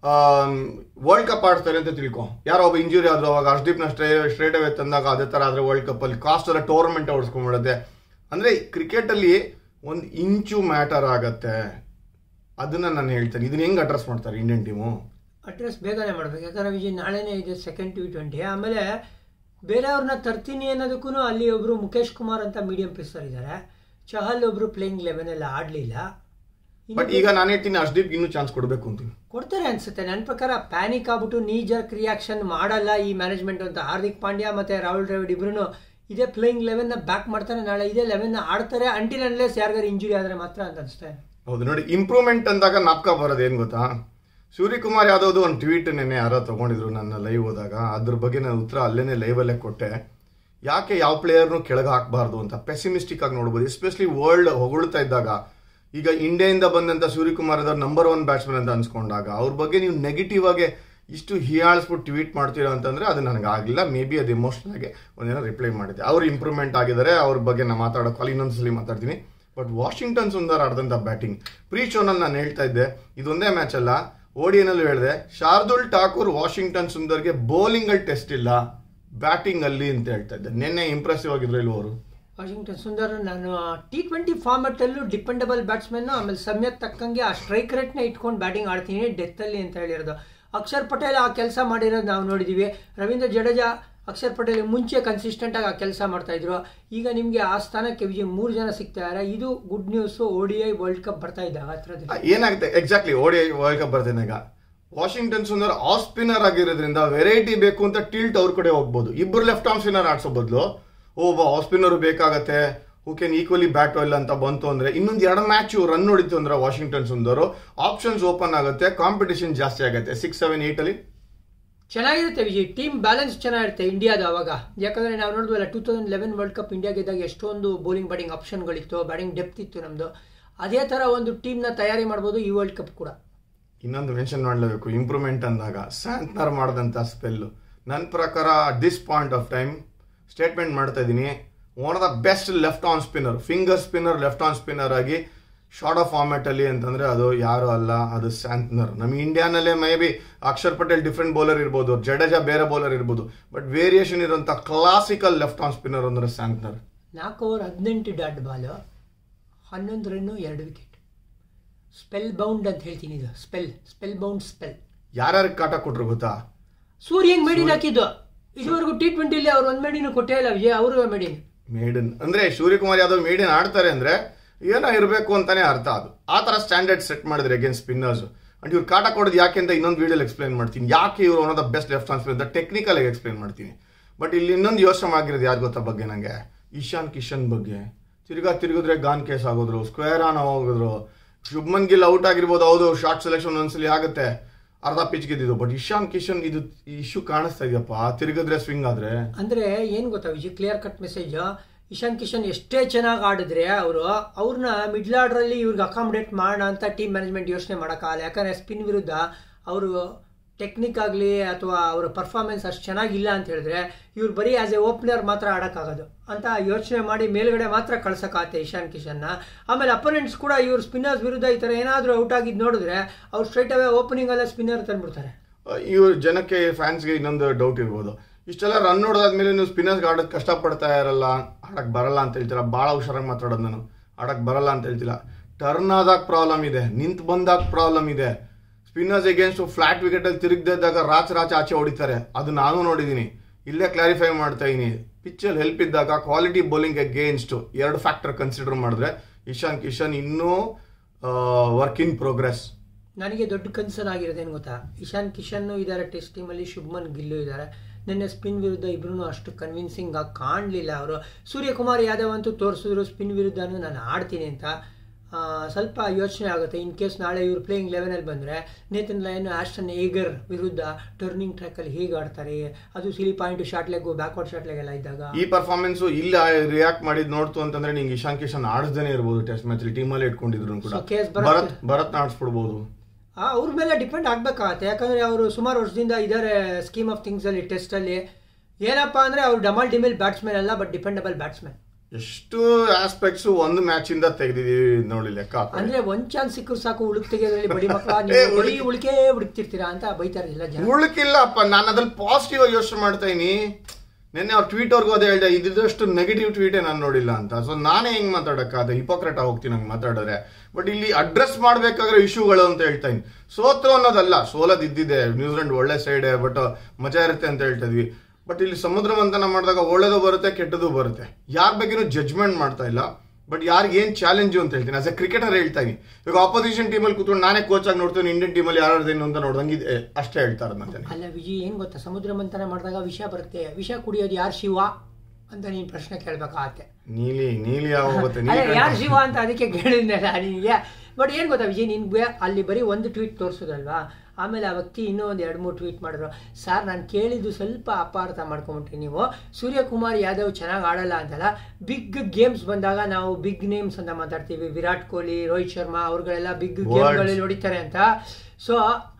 ವರ್ಲ್ಡ್ ಕಪ್ ಆಡ್ತಾರೆ ಅಂತ ತಿಳ್ಕೊ ಯಾರೋ ಒಬ್ಬ ಇಂಜುರಿ ಆದ್ರು ಅವಾಗ ಹರ್ಷದೀಪ್ನ ಸ್ಟ್ರೇ ಸ್ಟ್ರೇಟ್ ಅವೇ ತಂದಾಗ ಅದೇ ತರ ಆದ್ರೆ ವರ್ಲ್ಡ್ ಕಪ್ ಅಲ್ಲಿ ಕಾಸ್ಟ್ ಎಲ್ಲ ಟೂರ್ನಮೆಂಟ್ ಓಡಿಸ್ಕೊಂಡ್ಬಿಡುತ್ತೆ ಅಂದ್ರೆ ಕ್ರಿಕೆಟ್ ಅಲ್ಲಿ ಒಂದು ಇಂಚು ಮ್ಯಾಟರ್ ಆಗತ್ತೆ ಅದನ್ನ ನಾನು ಹೇಳ್ತೇನೆ ಇದನ್ನ ಹೆಂಗ್ ಅಡ್ರೆಸ್ ಮಾಡ್ತಾರೆ ಇಂಡಿಯನ್ ಟೀಮು ಅಡ್ರೆಸ್ ಬೇಗನೆ ಮಾಡ್ಬೇಕು ಯಾಕಂದ್ರೆ ವಿಜಯ್ ನಾಳೆನೇ ಇದೆ ಸೆಕೆಂಡ್ ಟಿ ಟ್ವೆಂಟಿ ಆಮೇಲೆ ಬೇರೆಯವ್ರನ್ನ ತರ್ತೀನಿ ಅನ್ನೋದಕ್ಕೂ ಅಲ್ಲಿ ಒಬ್ರು ಮುಖೇಶ್ ಕುಮಾರ್ ಅಂತ ಮೀಡಿಯಂ ಪೇಸರ್ ಇದ್ದಾರೆ ಚಹಲ್ ಒಬ್ರು ಪ್ಲೇಯಿಂಗ್ ಲೆವೆನ್ ಎಲ್ಲ ಆಡಲಿಲ್ಲ ಬಟ್ ಈಗ ನಾನು ಹೇಳ್ತೀನಿ ಹರ್ಷದೀಪ್ ಇನ್ನೂ ಚಾನ್ಸ್ ಕೊಡ್ಬೇಕು ಅಂತೀನಿ ಕೊಡ್ತಾರೆ ಅನ್ಸುತ್ತೆ ನನ್ನ ಪ್ರಕಾರ ಪ್ಯಾನಿಕ್ ಆಗ್ಬಿಟ್ಟು ನೀ ಜರ್ಕ್ ರಿಯಾಕ್ಷನ್ ಮಾಡಲ್ಲ ಈ ಮ್ಯಾನೇಜ್ಮೆಂಟ್ ಅಂತ ಹಾರ್ದಿಕ್ ಪಾಂಡ್ಯ ಮತ್ತೆ ರಾಹುಲ್ ದ್ರಾವಿಡ್ ಇಬ್ರು ಇದೇ ಪ್ಲೇಯಿಂಗ್ ಲೆವೆನ್ನ ಬ್ಯಾಕ್ ಮಾಡ್ತಾರೆ ನಾಳೆ ಇದೇ ಲೆವೆನ್ ಆಡ್ತಾರೆ ಅಂಟಿಲ್ ಅನ್ಲೆಸ್ ಯಾರಿಗಾರು ಇಂಜುರಿ ಆದರೆ ಮಾತ್ರ ಅಂತ ಅನಿಸ್ತಾ ಹೌದು ನೋಡಿ ಇಂಪ್ರೂವ್ಮೆಂಟ್ ಅಂದಾಗ ನಾಪ್ಕ ಬರೋದು ಏನ್ ಗೊತ್ತಾ ಸೂರ್ಯಕುಮಾರ್ ಯಾವ್ದಾವ್ದು ಒಂದು ಟ್ವೀಟ್ ನೆನ್ನೆ ಯಾರೋ ತಗೊಂಡಿದ್ರು ನನ್ನ ಲೈವ್ ಹೋದಾಗ ಅದ್ರ ಬಗ್ಗೆ ನಾನು ಉತ್ತರ ಅಲ್ಲೇನೆ ಲೈವ್ ಅಲ್ಲೇ ಕೊಟ್ಟೆ ಯಾಕೆ ಯಾವ ಪ್ಲೇಯರ್ನು ಕೆಳಗೆ ಹಾಕಬಾರ್ದು ಅಂತ ಪೆಸಿಮಿಸ್ಟಿಕ್ ಆಗಿ ನೋಡ್ಬೋದು ಎಸ್ಪೆಷಲಿ ವರ್ಲ್ಡ್ ಹೊಗಳ್ತಾ ಇದ್ದಾಗ ಈಗ ಇಂಡಿಯಾದಿಂದ ಬಂದಂತ ಸೂರ್ಯಕುಮಾರ್ ಅದರ ನಂಬರ್ ಒನ್ ಬ್ಯಾಟ್ಸ್ಮನ್ ಅಂತ ಅನ್ಸ್ಕೊಂಡಾಗ ಅವ್ರ ಬಗ್ಗೆ ನೀವು ನೆಗೆಟಿವ್ ಆಗಿ ಇಷ್ಟು ಹೀಯಾಳಿಸ್ಬಿಟ್ಟು ಟ್ವೀಟ್ ಮಾಡ್ತೀರಾ ಅಂತಂದ್ರೆ ಅದು ನನಗೆ ಆಗಲಿಲ್ಲ ಮೇ ಬಿ ಅದು ಎಮೋಷನಲ್ ಆಗಿ ಒಂದೇನೋ ರಿಪ್ಲೈ ಮಾಡಿದ್ದೆ ಅವ್ರು ಇಂಪ್ರೂವ್ಮೆಂಟ್ ಆಗಿದ್ದಾರೆ ಅವ್ರ ಬಗ್ಗೆ ನಾನು ಮಾತಾಡೋಕೆ ಇನ್ನೊಂದ್ಸಲಿ ಮಾತಾಡ್ತೀನಿ ಬಟ್ ವಾಷಿಂಗ್ಟನ್ ಸುಂದರ್ ಆಡಿದಂಥ ಬ್ಯಾಟಿಂಗ್ ಪ್ರೀ ಶೋನಲ್ಲಿ ನಾನು ಹೇಳ್ತಾ ಇದ್ದೆ ಇದೊಂದೇ ಮ್ಯಾಚ್ ಅಲ್ಲ ಓಡಿಯನಲ್ಲೂ ಹೇಳಿದೆ ಶಾರ್ದುಲ್ ಠಾಕೂರ್ ವಾಷಿಂಗ್ಟನ್ ಸುಂದರ್ಗೆ ಬೌಲಿಂಗ್ ಅಲ್ಲಿ ಟೆಸ್ಟ್ ಇಲ್ಲ ಬ್ಯಾಟಿಂಗ್ ಅಲ್ಲಿ ಅಂತ ಹೇಳ್ತಾ ಇದ್ದೆ ನಿನ್ನೆ ಇಂಪ್ರೆಸಿವ್ ಆಗಿದ್ರು ಇಲ್ವ ಅವರು ವಾಷಿಂಗ್ಟನ್ ಸುಂದರ್ ನಾನು ಟಿ ಟ್ವೆಂಟಿ ಫಾರ್ಮೆಟಲ್ಲೂ ಡಿಪೆಂಡಬಲ್ ಬ್ಯಾಟ್ಸ್ಮನ್ ಆಮೇಲೆ ಸಮಯಕ್ಕೆ ತಕ್ಕಂಗೆ ಆ ಸ್ಟ್ರೈಕ್ ರೇಟ್ನ ಇಟ್ಕೊಂಡು ಬ್ಯಾಟಿಂಗ್ ಆಡ್ತೀನಿ ಡೆತ್ತಲ್ಲಿ ಅಂತ ಹೇಳಿರೋದು ಅಕ್ಷರ್ ಪಟೇಲ್ ಆ ಕೆಲಸ ಮಾಡಿರೋದು ನಾವು ನೋಡಿದ್ದೀವಿ ರವೀಂದ್ರ ಜಡೇಜಾ ಅಕ್ಷರ್ ಪಟೇಲ್ ಮುಂಚೆ ಕನ್ಸಿಸ್ಟೆಂಟ್ ಆಗಿ ಆ ಕೆಲಸ ಮಾಡ್ತಾ ಇದ್ರು ಈಗ ನಿಮಗೆ ಆ ಸ್ಥಾನಕ್ಕೆ ವಿಜಯ್ ಮೂರು ಜನ ಸಿಗ್ತಾ ಇದ್ದಾರೆ ಇದು good news O D I world cup ಬರ್ತಾ ಇದ್ದಾಗ ಹತ್ರದಲ್ಲಿ ಏನಾಗುತ್ತೆ ಎಕ್ಸಾಕ್ಟ್ಲಿ ಓಡಿ ವರ್ಲ್ಡ್ ಕಪ್ ಬರ್ತೀನಿ ಈಗ ವಾಷಿಂಗ್ಟನ್ ಸುಂದರ್ ಆಫ್ ಸ್ಪಿನ್ನರ್ ಆಗಿರೋದ್ರಿಂದ ವೆರೈಟಿ ಬೇಕು ಅಂತ ಟಿಲ್ಟ್ ಅವ್ರ ಕಡೆ ಹೋಗ್ಬೋದು ಇಬ್ಬರು ಲೆಫ್ಟ್ ಆರ್ಮ್ ಸ್ಪಿನ್ನರ್ ಆಡ್ಸೋ ಬದಲು ಒಬ್ಬ ಆಫ್ ಸ್ಪಿನ್ನರ್ ಬೇಕಾಗತ್ತೆ who can equally bat well ಅಂತ ಬಂತು ಅಂದ್ರೆ ಇನ್ನೊಂದು ಎರಡು ಮ್ಯಾಚ್ ರನ್ ಹೊಡಿತು ಅಂದ್ರೆ ವಾಷಿಂಗ್ಟನ್ ಸುಂದರ್ ಆಪ್ಷನ್ಸ್ ಓಪನ್ ಆಗುತ್ತೆ ಕಾಂಪಿಟೇಷನ್ ಜಾಸ್ತಿ ಆಗುತ್ತೆ ಸಿಕ್ಸ್ ಸೆವೆನ್ ಏಟ್ ಅಲ್ಲಿ ಚೆನ್ನಾಗಿರುತ್ತೆ ವಿಜಯ್ ಟೀಮ್ ಬ್ಯಾಲೆನ್ಸ್ ಚೆನ್ನಾಗಿರುತ್ತೆ ಇಂಡಿಯಾದ ಅವಾಗ ಯಾಕಂದ್ರೆ ನಾವು ನೋಡಿದ್ವಲ್ಲ two thousand eleven world cup India ಗೆದ್ದಾಗ ಎಷ್ಟೊಂದು ಬೌಲಿಂಗ್ ಬ್ಯಾಟಿಂಗ್ ಆಪ್ಷನ್ಗಳಿತ್ತು ಬ್ಯಾಟಿಂಗ್ ಡೆಪ್ತ್ ಇತ್ತು ನಮ್ಮದು ಅದೇ ಥರ ಒಂದು ಟೀಮ್ನ ತಯಾರಿ ಮಾಡ್ಬೋದು ಈ ವರ್ಲ್ಡ್ ಕಪ್ ಕೂಡ ಇನ್ನೊಂದು ಮೆನ್ಷನ್ ಮಾಡಲೇಬೇಕು ಇಂಪ್ರೂವ್ಮೆಂಟ್ ಅಂದಾಗ ಸ್ಯಾಂಟ್ನರ್ ಮಾಡಿದಂಥ ಸ್ಪೆಲ್ಲು ನನ್ನ ಪ್ರಕಾರ this point of time statement ಮಾಡ್ತಾ ಇದ್ದೀನಿ one of the best left arm spinner finger spinner left arm spinner ಆಗಿ ಶಾರ್ಟ್ ಆಫ್ ಫಾರ್ಮ್ಯಾಟ್ ಅಲ್ಲಿ ಅಂತಂದ್ರೆ ಅದು ಯಾರು ಅಲ್ಲ ಅದು ಸ್ಯಾಂಟ್ನರ್ ನಮ್ಮ ಇಂಡಿಯಾನಲ್ಲೇ may be Akshar Patel different bowler ಇರ್ಬೋದು ಜಡೇಜಾ ಬೇರೆ ಬೌಲರ್ ಇರ್ಬೋದು ಬಟ್ ವೇರಿಯೇಷನ್ ಇರುವಂಥ ಕ್ಲಾಸಿಕಲ್ ಲೆಫ್ಟ್ ಆನ್ ಸ್ಪಿನ್ನರ್ ಅಂದ್ರೆ ಸ್ಯಾಂಟ್ನರ್ ನಾಲ್ಕು ಓವರ್ ಹದಿನೆಂಟು ಡಾಟ್ ಬಾಲು ಹನ್ನೊಂದು ರನ್ನು ಎರಡು ವಿಕೆಟ್ ಸ್ಪೆಲ್ ಬೌಂಡ್ ಅಂತ ಹೇಳ್ತೀನಿ ಇದು ಸ್ಪೆಲ್ ಸ್ಪೆಲ್ ಬೌಂಡ್ ಸ್ಪೆಲ್ ಯಾರ್ಯಾರಿಗೆ ಕಾಟ ಕೊಟ್ರು ಗೊತ್ತಾ ಸೂರ್ಯಂಗ್ ಮೇಡಿನ್ ಹಾಕಿದ್ದು ಇದುವರೆಗೂ ಟಿ ಟ್ವೆಂಟಿಲಿ ಅವ್ರು ಒಂದು ಮೇಡಿನ ಕೊಟ್ಟೇ ಇಲ್ಲ ವಿಜಯ್ ಅವರು ಮೇಡಿನ್ ಮೇಡನ್ ಅಂದ್ರೆ ಸೂರ್ಯಕುಮಾರ್ ಯಾದವ್ ಮೇಡನ್ ಆಡ್ತಾರೆ ಅಂದ್ರೆ ಏನೋ ಇರಬೇಕು ಅಂತಾನೆ ಅರ್ಥ ಅದು ಆ ತರ ಸ್ಟ್ಯಾಂಡರ್ಡ್ ಸೆಟ್ ಮಾಡಿದ್ರೆ ಅಗೇನ್ಸ್ಟ್ ಸ್ಪಿನ್ನರ್ಸ್ ಅಂಡ್ ಇವ್ರು ಕಾಟ ಕೊಡೋದು ಯಾಕೆ ಅಂತ ಇನ್ನೊಂದು ವಿಡಿಯೋಲಿ ಎಕ್ಸ್ಪ್ಲೈನ್ ಮಾಡ್ತೀನಿ ಯಾಕೆ ಇವರು one of the best left arm spinner technical ಆಗಿ ಎಕ್ಸ್ಪ್ಲೈನ್ ಮಾಡ್ತೀನಿ ಬಟ್ ಇಲ್ಲಿ ಇನ್ನೊಂದು ಯೋಚನೆ ಆಗಿರೋದು ಯಾರು ಗೊತ್ತಾ ಬಗ್ಗೆ ನಂಗೆ ಇಶಾನ್ ಕಿಶನ್ ಬಗ್ಗೆ ತಿರ್ಗಾ ತಿರುಗಿದ್ರೆ ಗಾನ್ ಕೇಸ್ ಆಗೋದ್ರು ಸ್ಕ್ವೇರ್ ಆನ್ ಹೋಗಿದ್ರು ಶುಭ್ಮನ್ ಗಿಲ್ ಔಟ್ ಆಗಿರ್ಬೋದು ಹೌದು ಶಾರ್ಟ್ ಸೆಲೆಕ್ಷನ್ ಒಂದ್ಸಲಿ ಆಗುತ್ತೆ ಅರ್ಧ ಪಿಚ್ ಗೆದ್ದಿದ್ದು ಬಟ್ ಇಶಾನ್ ಕಿಶನ್ ಇದು ಇಶ್ಯೂ ಕಾಣಿಸ್ತಾ ಇದೆಯಪ್ಪ ತಿರುಗಿದ್ರೆ ಸ್ವಿಂಗ್ ಆದ್ರೆ ಅಂದ್ರೆ ಏನ್ ಗೊತ್ತಾ Vijay clear cut message Ishan Kishan ಎಷ್ಟೇ ಚೆನ್ನಾಗಿ ಆಡಿದ್ರೆ ಅವರು ಅವ್ರನ್ನ ಮಿಡ್ಲ್ ಆರ್ಡ್ರಲ್ಲಿ ಇವ್ರಿಗೆ ಅಕಾಮಿಡೇಟ್ ಮಾಡೋಣ ಅಂತ ಟೀಮ್ ಮ್ಯಾನೇಜ್ಮೆಂಟ್ ಯೋಚನೆ ಮಾಡೋಕ್ಕಾಗಲ್ಲ ಯಾಕಂದ್ರೆ ಸ್ಪಿನ್ ವಿರುದ್ಧ ಅವರು ಟೆಕ್ನಿಕ್ ಆಗಲಿ ಅಥವಾ ಅವರ ಪರ್ಫಾರ್ಮೆನ್ಸ್ ಅಷ್ಟು ಚೆನ್ನಾಗಿಲ್ಲ ಅಂತ ಹೇಳಿದ್ರೆ ಇವ್ರು ಬರೀ ಆಸ್ ಎ ಓಪನರ್ ಮಾತ್ರ ಆಡೋಕ್ಕಾಗೋದು ಅಂತ ಯೋಚನೆ ಮಾಡಿ ಮೇಲ್ಗಡೆ ಮಾತ್ರ ಕಳ್ಸೋಕ್ಕಾಗತ್ತೆ ಇಶಾನ್ ಕಿಶನ್ನ ಆಮೇಲೆ ಅಪೋನೆಂಟ್ಸ್ ಕೂಡ ಇವ್ರು ಸ್ಪಿನ್ನರ್ಸ್ ವಿರುದ್ಧ ಈ ಥರ ಏನಾದರೂ ಔಟ್ ಆಗಿದ್ದು ನೋಡಿದ್ರೆ ಅವ್ರು ಸ್ಟ್ರೈಟ್ ಅವೇ ಓಪನಿಂಗಲ್ಲೇ ಸ್ಪಿನ್ನರ್ ತಂದ್ಬಿಡ್ತಾರೆ ಇವ್ರ ಜನಕ್ಕೆ ಫ್ಯಾನ್ಸ್ಗೆ ಇನ್ನೊಂದು ಡೌಟ್ ಇರ್ಬೋದು ಇಷ್ಟೆಲ್ಲ ರನ್ ನೋಡೋದಾದ್ಮೇಲೆ ನೀವು ಸ್ಪಿನ್ನರ್ಸ್ ಆಡೋದು ಕಷ್ಟಪಡ್ತಾ ಇರಲ್ಲ ಆಡಕ್ ಬರಲ್ಲ ಅಂತ ಹೇಳ್ತೀರಾ ಭಾಳ ಹುಷಾರಾಗಿ ಮಾತಾಡೋದು ನಾನು ಆಡಕ್ ಬರಲ್ಲ ಅಂತ ಹೇಳ್ತಿಲ್ಲ ಟರ್ನ್ ಆದಾಗ ಪ್ರಾಬ್ಲಮ್ ಇದೆ ನಿಂತು ಬಂದಾಗ ಪ್ರಾಬ್ಲಮ್ ಇದೆ ಸ್ಪಿನ್ನರ್ಸ್ ಎಗೇನ್ಸ್ಟ್ ಫ್ಲಾಟ್ ವಿಕೆಟ್ ಅಲ್ಲಿ ತಿರುಗದಿದ್ದಾಗ ರಾಚ್ ರಾಚ್ ಆಚೆ ಹೊಡಿತಾರೆ ಅದು ನಾನು ನೋಡಿದ್ದೀನಿ ಇಲ್ಲೇ ಕ್ಲಾರಿಫೈ ಮಾಡ್ತಾ ಇದೀನಿ ಪಿಚ್ಚಲ್ಲಿ ಹೆಲ್ಪ್ ಇದ್ದಾಗ ಕ್ವಾಲಿಟಿ ಬೌಲಿಂಗ್ ಅಗೇನ್ಸ್ಟ್ ಎರಡು ಫ್ಯಾಕ್ಟರ್ ಕನ್ಸಿಡರ್ ಮಾಡಿದ್ರೆ ಇಶಾನ್ ಕಿಶನ್ ಇನ್ನೂ ವರ್ಕ್ ಇನ್ ಪ್ರೋಗ್ರೆಸ್ ನನಗೆ ದೊಡ್ಡ ಕನ್ಸರ್ನ್ ಆಗಿರೋದೇನು ಗೊತ್ತಾ ಇಶಾನ್ ಕಿಶನ್ ಇದ್ದಾರೆ ಟೆಸ್ಟ್ ಟೀಮಲ್ಲಿ ಶುಭ್ಮನ್ ಗಿಲ್ಲು ಇದ್ದಾರೆ ನಿನ್ನೆ ಸ್ಪಿನ್ ವಿರುದ್ಧ ಇಬ್ರು ಅಷ್ಟು ಕನ್ವಿನ್ಸಿಂಗ್ ಆಗಿ ಕಾಣಲಿಲ್ಲ ಅವರು ಸೂರ್ಯಕುಮಾರ್ ಯಾದವ್ ಅಂತೂ ತೋರಿಸಿದ್ರು ಸ್ಪಿನ್ ವಿರುದ್ಧನೂ ನಾನು ಆಡ್ತೀನಿ ಅಂತ ಆ, ಸ್ವಲ್ಪ ಯೋಚನೆ ಆಗುತ್ತೆ ಇನ್ ಕೇಸ್ ನಾಳೆ ಇವರು ಪ್ಲೇಯಿಂಗ್ ಲೆವೆನಲ್ಲಿ ಬಂದರೆ ನೇತನ್ ಲಯನ್ ಆಸ್ಟನ್ ಏಗರ್ ವಿರುದ್ಧ ಟರ್ನಿಂಗ್ ಟ್ರ್ಯಾಕಲ್ಲಿ ಹೇಗೆ ಆಡ್ತಾರೆ ಅದು silly point short leg backward short leg ಎಲ್ಲ ಇದ್ದಾಗ ಈ ಪರ್ಫಾರ್ಮೆನ್ಸ್ ಇಲ್ಲಿ ರಿಯಾಕ್ಟ್ ಮಾಡಿದ್ ನೋಡ್ತು ಅಂತಂದ್ರೆ ನಿಂಗೆ ಇಶಾನ್ ಕಿಶನ್ ಆಡಿಸ್ದೇನೆ ಇರ್ಬೋದು ಟೆಸ್ಟ್ ಮ್ಯಾಚ್ ಟೀಮಲ್ಲಿ ಇಟ್ಕೊಂಡಿದ್ರು ಕೂಡ So, KS ಭರತ್- ಭರತ್ ಭರತ್ ಆಡಿಸ್ಬಿಡ್ಬೋದು ಆ, ಅವ್ರ ಮೇಲೆ ಡಿಪೆಂಡ್ ಆಗಬೇಕಾಗತ್ತೆ ಯಾಕಂದರೆ ಅವರು ಸುಮಾರು ವರ್ಷದಿಂದ ಇದ್ದಾರೆ ಸ್ಕೀಮ್ ಆಫ್ ಥಿಂಗ್ಸಲ್ಲಿ ಟೆಸ್ಟಲ್ಲಿ ಏನಪ್ಪ ಅಂದರೆ ಅವ್ರು ಡಮಾಲ್ ಡಿಮಿಲ್ ಬ್ಯಾಟ್ಸ್ಮನ್ ಅಲ್ಲ ಬಟ್ ಡಿಪೆಂಡಬಲ್ ಬ್ಯಾಟ್ಸ್ಮನ್ ಎಷ್ಟು ಆಸ್ಪೆಕ್ಟ್ಸ್ ಒಂದು ಮ್ಯಾಚ್ ಇಂದ ತೆಗೆದಿದೀವಿ ನೋಡಿ ಲೆಕ್ಕ ಹಾಕೊಳ್ಳಿ. ಅಂದ್ರೆ ಒಂದ್ ಚಾನ್ಸ್ ಸಿಕ್ಕರು ಸಾಕು ಉಳುಕ್ ತೆಗೆಯೋದ್ರಲ್ಲಿ ಬಡಿ ಮಕ್ಕಳ ಏ, ನೀವು ಬರೀ ಉಳುಕ್- ಉಳಿಕೆ ಹುಡುಕ್ತಿರ್ತೀರಾ ಅಂತ ಬೈತಾರೆ ಎಲ್ಲ ಜನ ಉಳ್ಕಿಲ್ಲಪ್ಪ ನಾನು ಅದ್ರಲ್ಲಿ ಪಾಸಿಟಿವ್ ಆಗಿ ಯೋಚನೆ ಮಾಡ್ತಾ ಇದೀನಿ ನಿನ್ನೆ ಅವ್ರ ಟ್ವೀಟ್ ಅವ್ರಿಗೂ ಅದೇ ಹೇಳ್ದೆ ಇದಿದಷ್ಟು ನೆಗೆಟಿವ್ ಟ್ವೀಟೇ ನಾನು ನೋಡಿಲ್ಲ ಅಂತ ಸೊ ನಾನೇ ಹೆಂಗ್ ಮಾತಾಡಕ್ಕಾದ ಹಿಪೋಕ್ರೆಟ್ ಹೋಗ್ತೀನಿ ಹಂಗೆ ಮಾತಾಡಿದ್ರೆ ಬಟ್ ಇಲ್ಲಿ ಅಡ್ರೆಸ್ ಮಾಡ್ಬೇಕಾದ್ರೆ ಇಶ್ಯೂಗಳು ಅಂತ ಹೇಳ್ತಾ ಇದೀನಿ ಸೋತ್ರು ಅನ್ನೋದಲ್ಲ ಸೋಲದ್ ಇದ್ದಿದೆ ನ್ಯೂಜಿಲೆಂಡ್ ಒಳ್ಳೆ ಸೈಡ್ ಬಟ್ ಮಜಾ ಇರುತ್ತೆ ಅಂತ ಹೇಳ್ತಾ ಇದ್ವಿ ಬಟ್ ಇಲ್ಲಿ ಸಮುದ್ರ ಮಂಥನ ಮಾಡಿದಾಗ ಒಳ್ಳೇದು ಬರುತ್ತೆ ಕೆಟ್ಟದ್ದು ಬರುತ್ತೆ ಯಾರ ಬಗ್ಗೆನೂ ಜಡ್ಜ್ಮೆಂಟ್ ಮಾಡ್ತಾ ಇಲ್ಲ ಬಟ್ ಯಾರಿಗೆ ಏನ್ ಚಾಲೆಂಜು ಅಂತ ಹೇಳ್ತೀನಿ ಆಸ್ ಎ ಕ್ರಿಕೆಟರ್ ಹೇಳ್ತಾ ಇದೀನಿ ಈಗ ಆಪೋಸಿಷನ್ ಟೀಮಲ್ಲಿ ಕೂತ್ಕೊಂಡು ನಾನೇ ಕೋಚ್ ಆಗಿ ನೋಡ್ತೀನಿ ಇಂಡಿಯನ್ ಟೀಮಲ್ಲಿ ಯಾರ್ದೇನು ಅಂತ ನೋಡ್ದಂಗೆ ಅಷ್ಟೇ ಹೇಳ್ತಾರೆ ನಂತೆ ಅಲ್ಲ ವಿಜಯ್ ಏನ್ ಗೊತ್ತಾ ಸಮುದ್ರ ಮಂಥನ ಮಾಡಿದಾಗ ವಿಷ ಬರುತ್ತೆ ವಿಷ ಕುಡಿಯೋದು ಯಾರು ಶಿವ ಅಂತ ನೀನ್ ಪ್ರಶ್ನೆ ಕೇಳ್ಬೇಕಾಗತ್ತೆ ನೀಲಿ ನೀಲಿ ಯಾವ ಹೋಗುತ್ತೆ ಅದೇ ನೀಲಿ ಯಾರು ಶಿವ ಅಂತ ಅದಕ್ಕೆ ಕೇಳಿದ್ನಲ್ಲ ನಿನಗೆ ಬಟ್ ಏನ್ ಗೊತ್ತಾ ವಿಜಯ್ ನಿನ್ಗೆ ಅಲ್ಲಿ ಬರೀ ಒಂದು ಟ್ವೀಟ್ ತೋರಿಸೋದಲ್ವಾ ಆಮೇಲೆ ಆ ವ್ಯಕ್ತಿ ಇನ್ನೂ ಒಂದು ಎರಡು ಮೂರು ಟ್ವೀಟ್ ಮಾಡಿದ್ರು ಸರ್ ನಾನು ಕೇಳಿದ್ದು ಸ್ವಲ್ಪ ಅಪಾರ್ಥ ಮಾಡ್ಕೊಂಬಿಟ್ರಿ ನೀವು ಸೂರ್ಯಕುಮಾರ್ ಯಾದವ್ ಚೆನ್ನಾಗಿ ಆಡಲ್ಲ ಅಂತಲ್ಲ ಬಿಗ್ ಗೇಮ್ಸ್ ಬಂದಾಗ ನಾವು ಬಿಗ್ ನೇಮ್ಸ್ ಅಂತ ಮಾತಾಡ್ತೀವಿ ವಿರಾಟ್ ಕೊಹ್ಲಿ ರೋಹಿತ್ ಶರ್ಮಾ ಅವ್ರುಗಳೆಲ್ಲ ಬಿಗ್ Words. ಗೇಮ್ಗಳಲ್ಲಿ ಹೊಡಿತಾರೆ ಅಂತ ಸೊ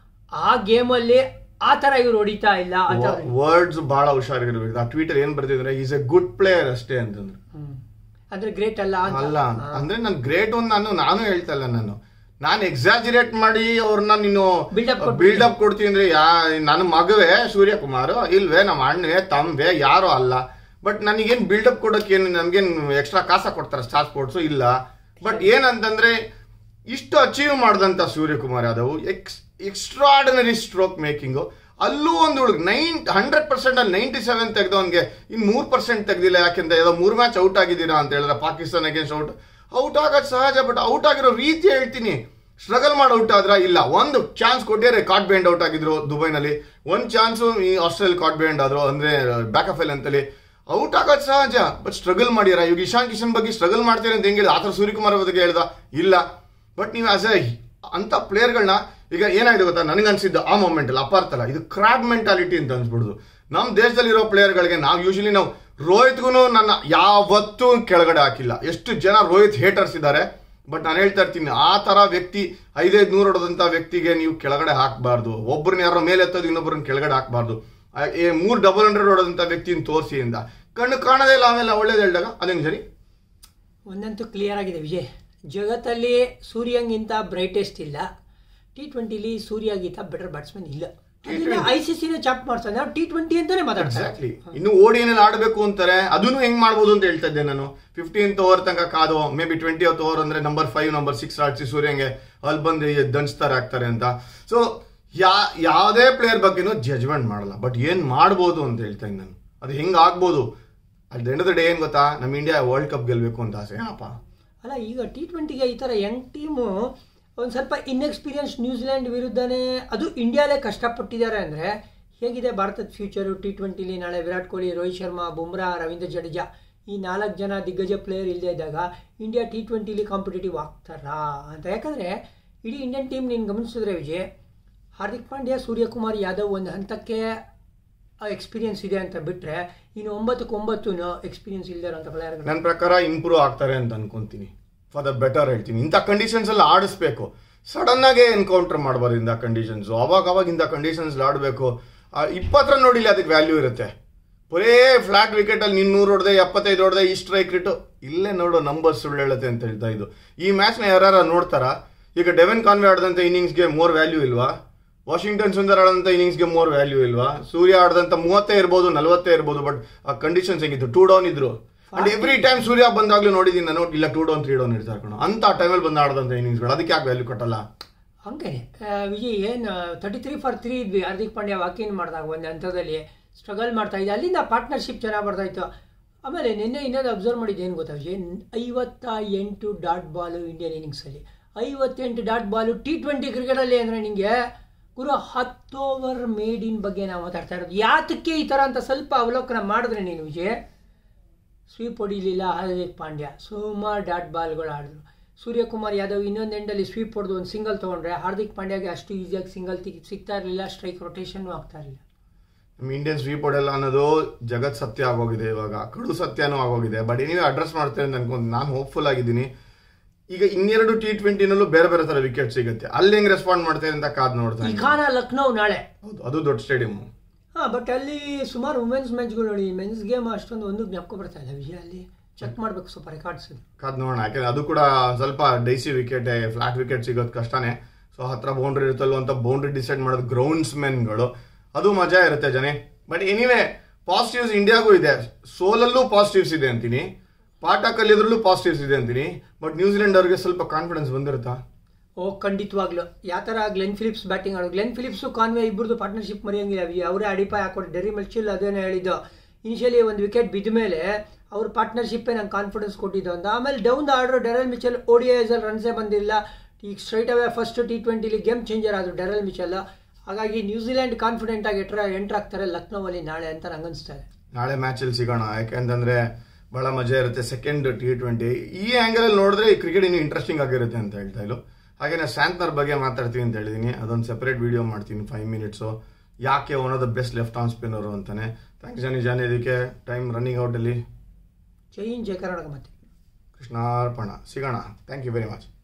ಆ ಗೇಮಲ್ಲಿ ಆ ಥರ ಇವ್ರು ಹೊಡಿತಾ ಇಲ್ಲ ಅಂತ ಅವ್ರು- ವರ್ಡ್ಸ್ ಬಹಳ ಹುಷಾರಾಗಿರ್ಬೇಕು ಆ ಟ್ವೀಟರ್ ಏನ್ ಬರ್ತಿದ್ರೆ ಈಸ್ ಎ ಗುಡ್ ಪ್ಲೇಯರ್ ಅಷ್ಟೇ ಅಂತಂದ್ರೆ ಹ್ಮ್. ಅಂದ್ರೆ ಗ್ರೇಟ್ ಅಲ್ಲ ಅಂತ ಅಲ್ಲ ಅಂದ್ರೆ ನಾನು ಗ್ರೇಟ್ ಒಂದು ನಾನು ನಾನು ಹೇಳ್ತಾ ಇಲ್ಲ ನಾನು ನಾನು ಎಕ್ಸಾಜಿರೇಟ್ ಮಾಡಿ ಅವ್ರನ್ನ ನೀನು Build-up ಕೊಡ್ತೀನಿ. ಬಿಲ್ಡಪ್ ಕೊಡ್ತೀನಿ ಅಂದ್ರೆ ಯಾ ನನ್ನ ಮಗವೇ ಸೂರ್ಯಕುಮಾರ್ ಇಲ್ವೇ ನಮ್ಮ ಅಣ್ಣವೇ ತಮ್ಮವೇ ಯಾರು ಅಲ್ಲ ಬಟ್ ನನಗೇನು ಬಿಲ್ಡಪ್ ಕೊಡೋಕೆ ಏನು ನಮ್ಗೇನು ಎಕ್ಸ್ಟ್ರಾ ಕಾಸ ಕೊಡ್ತಾರೆ ಸ್ಟಾರ್ ಸ್ಪೋರ್ಟ್ಸು ಇಲ್ಲ ಬಟ್ ಏನಂತಂದ್ರೆ ಇಷ್ಟು ಅಚೀವ್ ಮಾಡಿದಂಥ Suryakumar Yadav ex extraordinary stroke making ಅಲ್ಲೂ ಒಂದು ಹುಡುಗ ನೈನ್ ಹಂಡ್ರೆಡ್ ಪರ್ಸೆಂಟ್ ಅಲ್ಲಿ ನೈಂಟಿ ಸೆವೆನ್ ತೆಗೆದವನ್ಗೆ ಇನ್ನು ಮೂರು ಪರ್ಸೆಂಟ್ ತೆಗ್ದಿಲ್ಲ ಯಾಕೆಂತ ಏನೋ ಮೂರು ಮ್ಯಾಚ್ ಔಟ್ ಆಗಿದ್ದೀರಾ ಅಂತ ಹೇಳಿದ್ರೆ ಪಾಕಿಸ್ತಾನ ಅಗೇನ್ಸ್ಟ್ ಔಟ್ ಔಟ್ ಆಗೋದು ಸಹಜ ಬಟ್ ಔಟ್ ಆಗಿರೋ ರೀತಿ ಹೇಳ್ತೀನಿ ಸ್ಟ್ರಗಲ್ ಮಾಡಿ ಔಟ್ ಆದ್ರ ಇಲ್ಲ ಒಂದು ಚಾನ್ಸ್ ಕೊಟ್ಟಿದ್ರೆ ಕಾಟ್ ಬೇಂಡ್ ಔಟ್ ಆಗಿದ್ರು ದುಬೈನಲ್ಲಿ ಒಂದು ಚಾನ್ಸು ಈ ಆಸ್ಟ್ರೇಲಿಯಾ ಕಾಟ್ ಬೇಂಡ್ ಆದ್ರು ಅಂದ್ರೆ ಬ್ಯಾಕ್ ಆಫ್ ಎಲ್ ಅಂತಲ್ಲಿ ಔಟ್ ಆಗೋದು ಸಹಜ ಬಟ್ ಸ್ಟ್ರಗಲ್ ಮಾಡ್ಯಾರ ಇವಾಗ ಇಶಾನ್ ಕಿಶನ್ ಬಗ್ಗೆ ಸ್ಟ್ರಗಲ್ ಮಾಡ್ತೀರಿ ಅಂತ ಹೆಂಗೆ ಹೇಳಿದ ಆ ಥರ ಸೂರ್ಯಕುಮಾರ್ ಬಗ್ಗೆ ಹೇಳ್ದ ಇಲ್ಲ ಬಟ್ ನೀವು ಆಸ್ ಎ ಅಂತ ಪ್ಲೇಯರ್ಗಳನ್ನ ಈಗ ಏನಾಗಿದೆ ಗೊತ್ತಾ ನನಗನ್ಸಿದ್ದು ಆ ಮೊಮೆಂಟಲ್ಲಿ ಅಪಾರ್ಥಲ್ಲ ಇದು ಕ್ರಾಬ್ ಮೆಂಟಾಲಿಟಿ ಅಂತ ಅನ್ಸ್ಬಿಡುದು ನಮ್ಮ ದೇಶದಲ್ಲಿರೋ ಪ್ಲೇಯರ್ಗಳಿಗೆ ನಾವು ಯೂಶಲಿ ನಾವು ರೋಹಿತ್ಗೂ ನನ್ನ ಯಾವತ್ತೂ ಕೆಳಗಡೆ ಹಾಕಿಲ್ಲ ಎಷ್ಟು ಜನ ರೋಹಿತ್ ಹೇಟರ್ಸ್ ಇದ್ದಾರೆ ಬಟ್ ನಾನು ಹೇಳ್ತಾ ಇರ್ತೀನಿ ಆ ತರ ವ್ಯಕ್ತಿ ಐದೈದು ನೂರು ಹೊಡೆದಂತ ವ್ಯಕ್ತಿಗೆ ನೀವು ಕೆಳಗಡೆ ಹಾಕಬಾರ್ದು ಒಬ್ಬರನ್ನ ಯಾರೋ ಮೇಲೆ ಎತ್ತೋದು ಇನ್ನೊಬ್ಬರನ್ನ ಕೆಳಗಡೆ ಹಾಕಬಾರ್ದು ಮೂರು ಡಬಲ್ ಹಂಡ್ರೆಡ್ ಹೊಡೆದಂತ ವ್ಯಕ್ತಿನ ತೋರಿಸಿ ಇಂದ ಕಣ್ಣು ಕಾಣದೇ ಇಲ್ಲ ಆಮೇಲೆ ಒಳ್ಳೇದು ಹೇಳಿದಾಗ ಅದೇನು ಸರಿ ಒಂದಂತೂ ಕ್ಲಿಯರ್ ಆಗಿದೆ ವಿಜಯ್ ಜಗತ್ತಲ್ಲಿ ಸೂರ್ಯಂಗಿಂತ ಬ್ರೈಟೆಸ್ಟ್ ಇಲ್ಲ ಟಿ ಟ್ವೆಂಟಿಲಿ ಸೂರ್ಯಗಿಂತ ಬೆಟರ್ ಬ್ಯಾಟ್ಸ್ಮನ್ ಇಲ್ಲ ಐ ಸಿ ಸಿನ ಚಾಪ್ ಮಾಡ್ತಾನೆ ನಾವು ಟಿ ಟ್ವೆಂಟಿ ಅಂತಾನೆ ಮಾತಾಡ್ತಾರೆ ಎಕ್ಸಾಕ್ಟ್ಲಿ ಇನ್ನು ಓಡಿನಲ್ಲಿ ಆಡಬೇಕು ಅಂತಾರೆ ಅದನ್ನು ಹೆಂಗ್ ಮಾಡ್ಬೋದು ಅಂತ ಹೇಳ್ತಾ ಇದ್ದೆ ನಾನು ಫಿಫ್ಟೀನ್ತ್ ಓವರ್ ತನಕ ಕಾದು ಮೇ ಬಿ ಟ್ವೆಂಟಿ ಓವರ್ ಅಂದ್ರೆ ನಂಬರ್ ಫೈವ್ ನಂಬರ್ ಸಿಕ್ಸ್ ಆಡ್ಸಿ ಸೂರ್ಯಂಗೆ ಅಲ್ಲಿ ಬಂದು ದಂಚ್ತಾರೆ ಆಗ್ತಾರೆ ಅಂತ ಸೊ ಯಾ ಯಾವುದೇ ಪ್ಲೇಯರ್ ಬಗ್ಗೆನೂ ಜಜ್ಮೆಂಟ್ ಮಾಡಲ್ಲ ಬಟ್ ಏನ್ ಮಾಡ್ಬೋದು ಅಂತ ಹೇಳ್ತಾ ಇದ್ದೀನಿ ನಾನು ಅದು ಹೆಂಗ್ ಆಗ್ಬೋದು at end of the day ಏನ್ ಗೊತ್ತಾ ನಮ್ಮ ಇಂಡಿಯಾ ವರ್ಲ್ಡ್ ಕಪ್ ಗೆಲ್ಬೇಕು ಅಂತ ಆಸೆ ಏನಪ್ಪ ಅಲ್ಲ ಈಗ ಟಿ ಟ್ವೆಂಟಿಗೆ ಈ ಥರ ಯಂಗ್ ಟೀಮು ಒಂದು ಸ್ವಲ್ಪ ಇನ್ಎಕ್ಸ್ಪೀರಿಯನ್ಸ್ ನ್ಯೂಜಿಲೆಂಡ್ ವಿರುದ್ಧನೇ ಅದು ಇಂಡಿಯಾಲೇ ಕಷ್ಟಪಟ್ಟಿದ್ದಾರೆ ಅಂದರೆ ಹೇಗಿದೆ ಭಾರತದ ಫ್ಯೂಚರು ಟಿ ಟ್ವೆಂಟಿಲಿ ನಾಳೆ ವಿರಾಟ್ ಕೊಹ್ಲಿ ರೋಹಿತ್ ಶರ್ಮಾ ಬುಮ್ರಾ ರವೀಂದ್ರ ಜಡೇಜಾ ಈ ನಾಲ್ಕು ಜನ ದಿಗ್ಗಜ ಪ್ಲೇಯರ್ ಇಲ್ಲದೆ ಇದ್ದಾಗ ಇಂಡಿಯಾ ಟಿ ಟ್ವೆಂಟಿಲಿ ಕಾಂಪಿಟೇಟಿವ್ ಆಗ್ತಾರಾ ಅಂತ ಯಾಕಂದರೆ ಇಡೀ ಇಂಡಿಯನ್ ಟೀಮ್ ನೀನು ಗಮನಿಸಿದ್ರೆ ವಿಜಯ್ ಹಾರ್ದಿಕ್ ಪಾಂಡ್ಯ ಸೂರ್ಯಕುಮಾರ್ ಯಾದವ್ ಒಂದು ಹಂತಕ್ಕೆ ಎಕ್ಸ್ಪೀರಿಯನ್ಸ್ ಇದೆ ಅಂತ ಬಿಟ್ಟರೆ ಇನ್ನು ಒಂಬತ್ತಕ್ಕೆ ಒಂಬತ್ತು ಎಕ್ಸ್ಪೀರಿಯನ್ಸ್ ಇಲ್ಲದೆ ಇರೋಂಥ ಪ್ಲೇಯರ್ಗಳು ನನ್ನ ಪ್ರಕಾರ ಇಂಪ್ರೂವ್ ಆಗ್ತಾರೆ ಅಂತ ಅನ್ಕೊಂತೀನಿ ಫಾರ್ ದ ಬೆಟರ್ ಹೇಳ್ತೀನಿ ಇಂಥ ಕಂಡೀಷನ್ಸ್ ಎಲ್ಲ ಆಡಿಸ್ಬೇಕು ಸಡನ್ ಆಗಿ ಎನ್ಕೌಂಟರ್ ಮಾಡಬಾರ್ದು ಇಂಥ ಕಂಡೀಷನ್ಸ್ ಅವಾಗ ಅವಾಗ ಇಂಥ ಕಂಡೀಷನ್ಸ್ ಆಡಬೇಕು ಇಪ್ಪತ್ತರ ನೋಡಿಲ್ಲ ಅದಕ್ಕೆ ವ್ಯಾಲ್ಯೂ ಇರುತ್ತೆ ಬರೇ ಫ್ಲಾಟ್ ವಿಕೆಟ್ ಅಲ್ಲಿ ನೀನ್ ನೂರು ಹೊಡೆದೆ ಎಪ್ಪತ್ತೈದು ಹೊಡೆದೆ ಈ ಸ್ಟ್ರೈಕ್ ರೇಟು ಇಲ್ಲೇ ನೋಡು ನಂಬರ್ ಸುಳ್ಳು ಹೇಳುತ್ತೆ ಅಂತ ಹೇಳ್ತಾ ಇದ್ದು ಈ ಮ್ಯಾಚ್ನ ಯಾರು ನೋಡ್ತಾರಾ ಈಗ ಡೆವೆನ್ ಕಾನ್ವೆ ಆಡಿದಂಥ ಇನ್ನಿಂಗ್ಸ್ಗೆ ಮೋರ್ ವ್ಯಾಲ್ಯೂ ಇಲ್ವಾ ವಾಷಿಂಗ್ಟನ್ ಸುಂದರ್ ಆಡದಂತ ಇನ್ನಿಂಗ್ಸ್ಗೆ ಮೋರ್ ವ್ಯಾಲ್ಯೂ ಇಲ್ವಾ ಸೂರ್ಯ ಆಡದಂತ ಮೂವತ್ತೇ ಇರ್ಬೋದು ನಲವತ್ತೇ ಇರ್ಬೋದು ಬಟ್ ಆ ಕಂಡೀಷನ್ಸ್ ಹೆಂಗಿತ್ತು ಟೂ ಡೌನ್ ಇದ್ರು ಅಂಡ್ ಎವ್ರಿ ಟೈಮ್ ಸೂರ್ಯ ಬಂದಾಗ್ಲೂ ನೋಡಿದೀನಿ ನಾನು ಇಲ್ಲ ಟೂ ಡೌನ್ ತ್ರೀ ಡೌನ್ ಇರ್ತಾರೆ ಕಣ ಅಂತ ಟೈಮಲ್ಲಿ ಬಂದು ಆಡದಂತ ಇನ್ನಿಂಗ್ಸ್ಗಳು ಅದಕ್ಕೆ ಯಾಕೆ ವ್ಯಾಲ್ಯೂ ಕೊಟ್ಟಲ್ಲ ಹಂಗೆ ವಿಜಯ್ ಏನು ತರ್ಟಿ ತ್ರೀ ಫಾರ್ ತ್ರೀ ಇದ್ವಿ ಹಾರ್ದಿಕ್ ಪಾಂಡ್ಯ ವಾಕಿಂಗ್ ಮಾಡಿದಾಗ ಒಂದು ಹಂತದಲ್ಲಿ ಸ್ಟ್ರಗಲ್ ಮಾಡ್ತಾ ಇದ್ದೆ ಅಲ್ಲಿಂದ ಪಾರ್ಟ್ನರ್ಶಿಪ್ ಚೆನ್ನಾಗಿ ಬರ್ತಾಯಿತ್ತು ಆಮೇಲೆ ನಿನ್ನೆ ಇನ್ನೊಂದು ಅಬ್ಸರ್ವ್ ಮಾಡಿದ್ದು ಏನು ಗೊತ್ತಾ ವಿಜಯ್ ಐವತ್ತ ಎಂಟು ಡಾಟ್ ಬಾಲು ಇಂಡಿಯನ್ ಇನ್ನಿಂಗ್ಸಲ್ಲಿ ಐವತ್ತೆಂಟು ಡಾಟ್ ಬಾಲು ಟಿ ಟ್ವೆಂಟಿ ಕ್ರಿಕೆಟಲ್ಲಿ ಅಂದರೆ ನಿಮಗೆ ಗುರು ಹತ್ತು ಓವರ್ ಮೇಡ್ ಇನ್ ಬಗ್ಗೆ ನಾವು ಮಾತಾಡ್ತಾ ಇರೋದು ಯಾತಕ್ಕೆ ಈ ಥರ ಅಂತ ಸ್ವಲ್ಪ ಅವಲೋಕನ ಮಾಡಿದ್ರೆ ನೀನು ವಿಜಯ್ ಸ್ವೀಪ್ ಹೊಡಿಲಿಲ್ಲ ಹಾರ್ದಿಕ್ ಪಾಂಡ್ಯ ಸುಮಾರು ಡಾಟ್ ಬಾಲ್ಗಳು ಆಡಿದ್ರು ಸೂರ್ಯಕುಮಾರ್ ಯಾದವ್ ಇನ್ನೊಂದು ಎಂಡಲ್ಲಿ ಸ್ವೀಪ್ ಹೊಡೆದು ಒಂದು ಸಿಂಗಲ್ ತೊಗೊಂಡ್ರೆ ಹಾರ್ದಿಕ್ ಪಾಂಡ್ಯಗೆ ಅಷ್ಟು ಈಸಿಯಾಗಿ ಸಿಂಗಲ್ ಸಿಗ್ತಾ ಇರಲಿಲ್ಲ ಸ್ಟ್ರೈಕ್ ರೊಟೇಷನ್ನು ಆಗ್ತಾ ಇರಲಿಲ್ಲ ನಮ್ಮ ಇಂಡಿಯನ್ ಸ್ವೀಪ್ ಹೊಡೆಲ್ಲ ಅನ್ನೋದು ಜಗತ್ ಸತ್ಯ ಆಗೋಗಿದೆ ಇವಾಗ ಕಡು ಸತ್ಯನೂ ಆಗೋಗಿದೆ ಬಟ್ ನೀವೇ ಅಡ್ರೆಸ್ ಮಾಡ್ತೇವೆ ಅಂತ ಅನ್ಕೊಂಡು ನಾನು ಹೋಪ್ಫುಲ್ ಆಗಿದ್ದೀನಿ ಈಗ ಇನ್ನೆರಡು ಟಿ ಟ್ವೆಂಟಿನಲ್ಲೂ ಬೇರೆ ಬೇರೆ ತರ ವಿಕೆಟ್ ಸಿಗುತ್ತೆ ಅಲ್ಲಿ ಹೆಂಗ್ ರೆಸ್ಪಾಂಡ್ ಮಾಡ್ತೇವೆ ಅಂತ ಕಾದ್ ನೋಡ್ತಾ ಇದ್ದೀನಿ. ಇಖಾನ ಲಕ್ನೋ ನಾಳೆ ಹೌದು ಅದು ದೊಡ್ಡ ಸ್ಟೇಡಿಯಂ ಹಾಂ ಬಟ್ ಅಲ್ಲಿ ಸುಮಾರು ವುಮೆನ್ಸ್ ಮ್ಯಾಚ್ಗಳು ನೋಡಿ ಮೆನ್ಸ್ ಗೇಮ್ ಅಷ್ಟೊಂದು ಒಂದು ಜ್ಞಾಪಕ ಬರ್ತಾ ಇಲ್ಲ ವಿಜಯ ಅಲ್ಲಿ ಚೆಕ್ ಮಾಡಬೇಕು ಸ್ವಲ್ಪ ರೆಕಾರ್ಡ್ಸ್ ಕಾದ್ ನೋಡೋಣ ಯಾಕಂದ್ರೆ ಅದು ಕೂಡ ಸ್ವಲ್ಪ ಡೈಸಿ ವಿಕೆಟ್ ಫ್ಲಾಟ್ ವಿಕೆಟ್ ಸಿಗೋದು ಕಷ್ಟನೇ ಸೊ ಹತ್ರ ಬೌಂಡ್ರಿ ಇರುತ್ತಲ್ವ ಅಂತ ಬೌಂಡ್ರಿ ಡಿಸೈಡ್ ಮಾಡೋದು ಗ್ರೌಂಡ್ಸ್ ಮೆನ್ಗಳು ಅದು ಮಜಾ ಇರುತ್ತೆ ಜನೇ ಬಟ್ ಎನಿವೆ ಪಾಸಿಟಿವ್ಸ್ ಇಂಡಿಯಾಗೂ ಇದೆ ಸೋಲಲ್ಲೂ ಪಾಸಿಟಿವ್ಸ್ ಇದೆ ಅಂತೀನಿ ಪಾಠ ಕಲಿಯೋದ್ರಲ್ಲೂ ಪಾಸಿಟಿವ್ಸ್ ಇದೆ ಅಂತೀನಿ ಬಟ್ ನ್ಯೂಜಿಲೆಂಡ್ ಅವ್ರಿಗೆ ಸ್ವಲ್ಪ ಕಾನ್ಫಿಡೆನ್ಸ್ ಬಂದಿರುತ್ತಾ ಓ ಖಂಡಿತವಾಗ್ಲು ಯಾವ ಥರ ಗ್ಲೆನ್ ಫಿಲಿಪ್ಸ್ ಬ್ಯಾಟಿಂಗ್ ಆಡೋದು ಗ್ಲೆನ್ ಫಿಲಿಪ್ಸು ಕಾನ್ವೆ ಇಬ್ಬರದು ಪಾರ್ಟ್ನರ್ಶಿಪ್ ಮರೆಯಂಗಿಲ್ಲ ವಿ- ಅವರೇ ಅಡಿಪಾಯ ಹಾಕೊಂಡು ಡೆರಿ ಮಿಲ್ಚಿಲ್ ಅದೇನೇ ಹೇಳಿದ್ದು ಇನಿಷಿಯಲಿ ಒಂದು ವಿಕೆಟ್ ಬಿದ್ದ ಮೇಲೆ ಅವ್ರ ಪಾರ್ಟ್ನರ್ಶಿಪ್ಪೇ ನಂಗೆ ಕಾನ್ಫಿಡೆನ್ಸ್ ಕೊಟ್ಟಿದ್ದು ಅಂತ ಆಮೇಲೆ down the order Daryl Mitchell O D ಐಸಲ್ಲಿ ರನ್ಸೇ ಬಂದಿಲ್ಲ ಈಗ ಸ್ಟ್ರೈಟ್ ಅವೇ ಫಸ್ಟ್ ಟಿ ಟ್ವೆಂಟಿಲಿ ಗೇಮ್ ಚೇಂಜರ್ ಆದರು ಡೆರಲ್ ಮಿಚಲ್ ಹಾಗಾಗಿ ನ್ಯೂಜಿಲೆಂಡ್ ಕಾನ್ಫಿಡೆಂಟ್ ಆಗಿ ಎಟ್ರ ಎಂಟ್ರ್ ಆಗ್ತಾರೆ ಲಕ್ನೋವಲ್ಲಿ ನಾಳೆ ಅಂತ ನಂಗೆ ಅನಿಸ್ತಾ ಇದೆ ನಾಳೆ ಮ್ಯಾಚಲ್ಲಿ ಸಿಗೋಣ ಯಾಕೆಂತಂದ್ರೆ ಬಹಳ ಮಜಾ ಇರುತ್ತೆ ಸೆಕೆಂಡ್ ಟಿ ಟ್ವೆಂಟಿ ಈ ಆಂಗಲ್ ಅಲ್ಲಿ ನೋಡಿದ್ರೆ ಈ ಕ್ರಿಕೆಟ್ ಇನ್ನೂ ಇಂಟ್ರೆಸ್ಟಿಂಗ್ ಆಗಿರುತ್ತೆ ಅಂತ ಹೇಳ್ತಾ ಇಲ್ಲು ಹಾಗೆ ನಾನು ಶಾಂತ್ನರ್ ಬಗ್ಗೆ ಮಾತಾಡ್ತೀನಿ ಅಂತ ಹೇಳಿದೀನಿ ಅದೊಂದು ಸೆಪರೇಟ್ ವಿಡಿಯೋ ಮಾಡ್ತೀನಿ ಫೈವ್ ಮಿನಿಟ್ಸು ಯಾಕೆ one of the best left arm spinner ಅಂತಾನೆ ಥ್ಯಾಂಕ್ಸ್ ಜಾನಿ ಜಾನಿ ಇದಕ್ಕೆ ಟೈಮ್ ರನ್ನಿಂಗ್ ಔಟಲ್ಲಿ ಜೈ ಹಿಂದ್ ಜೈ ಕರ್ನಾಟಕ ಮತ್ತೆ ಕೃಷ್ಣಾರ್ಪಣ ಸಿಗೋಣ ಥ್ಯಾಂಕ್ ಯು ವೆರಿ ಮಚ್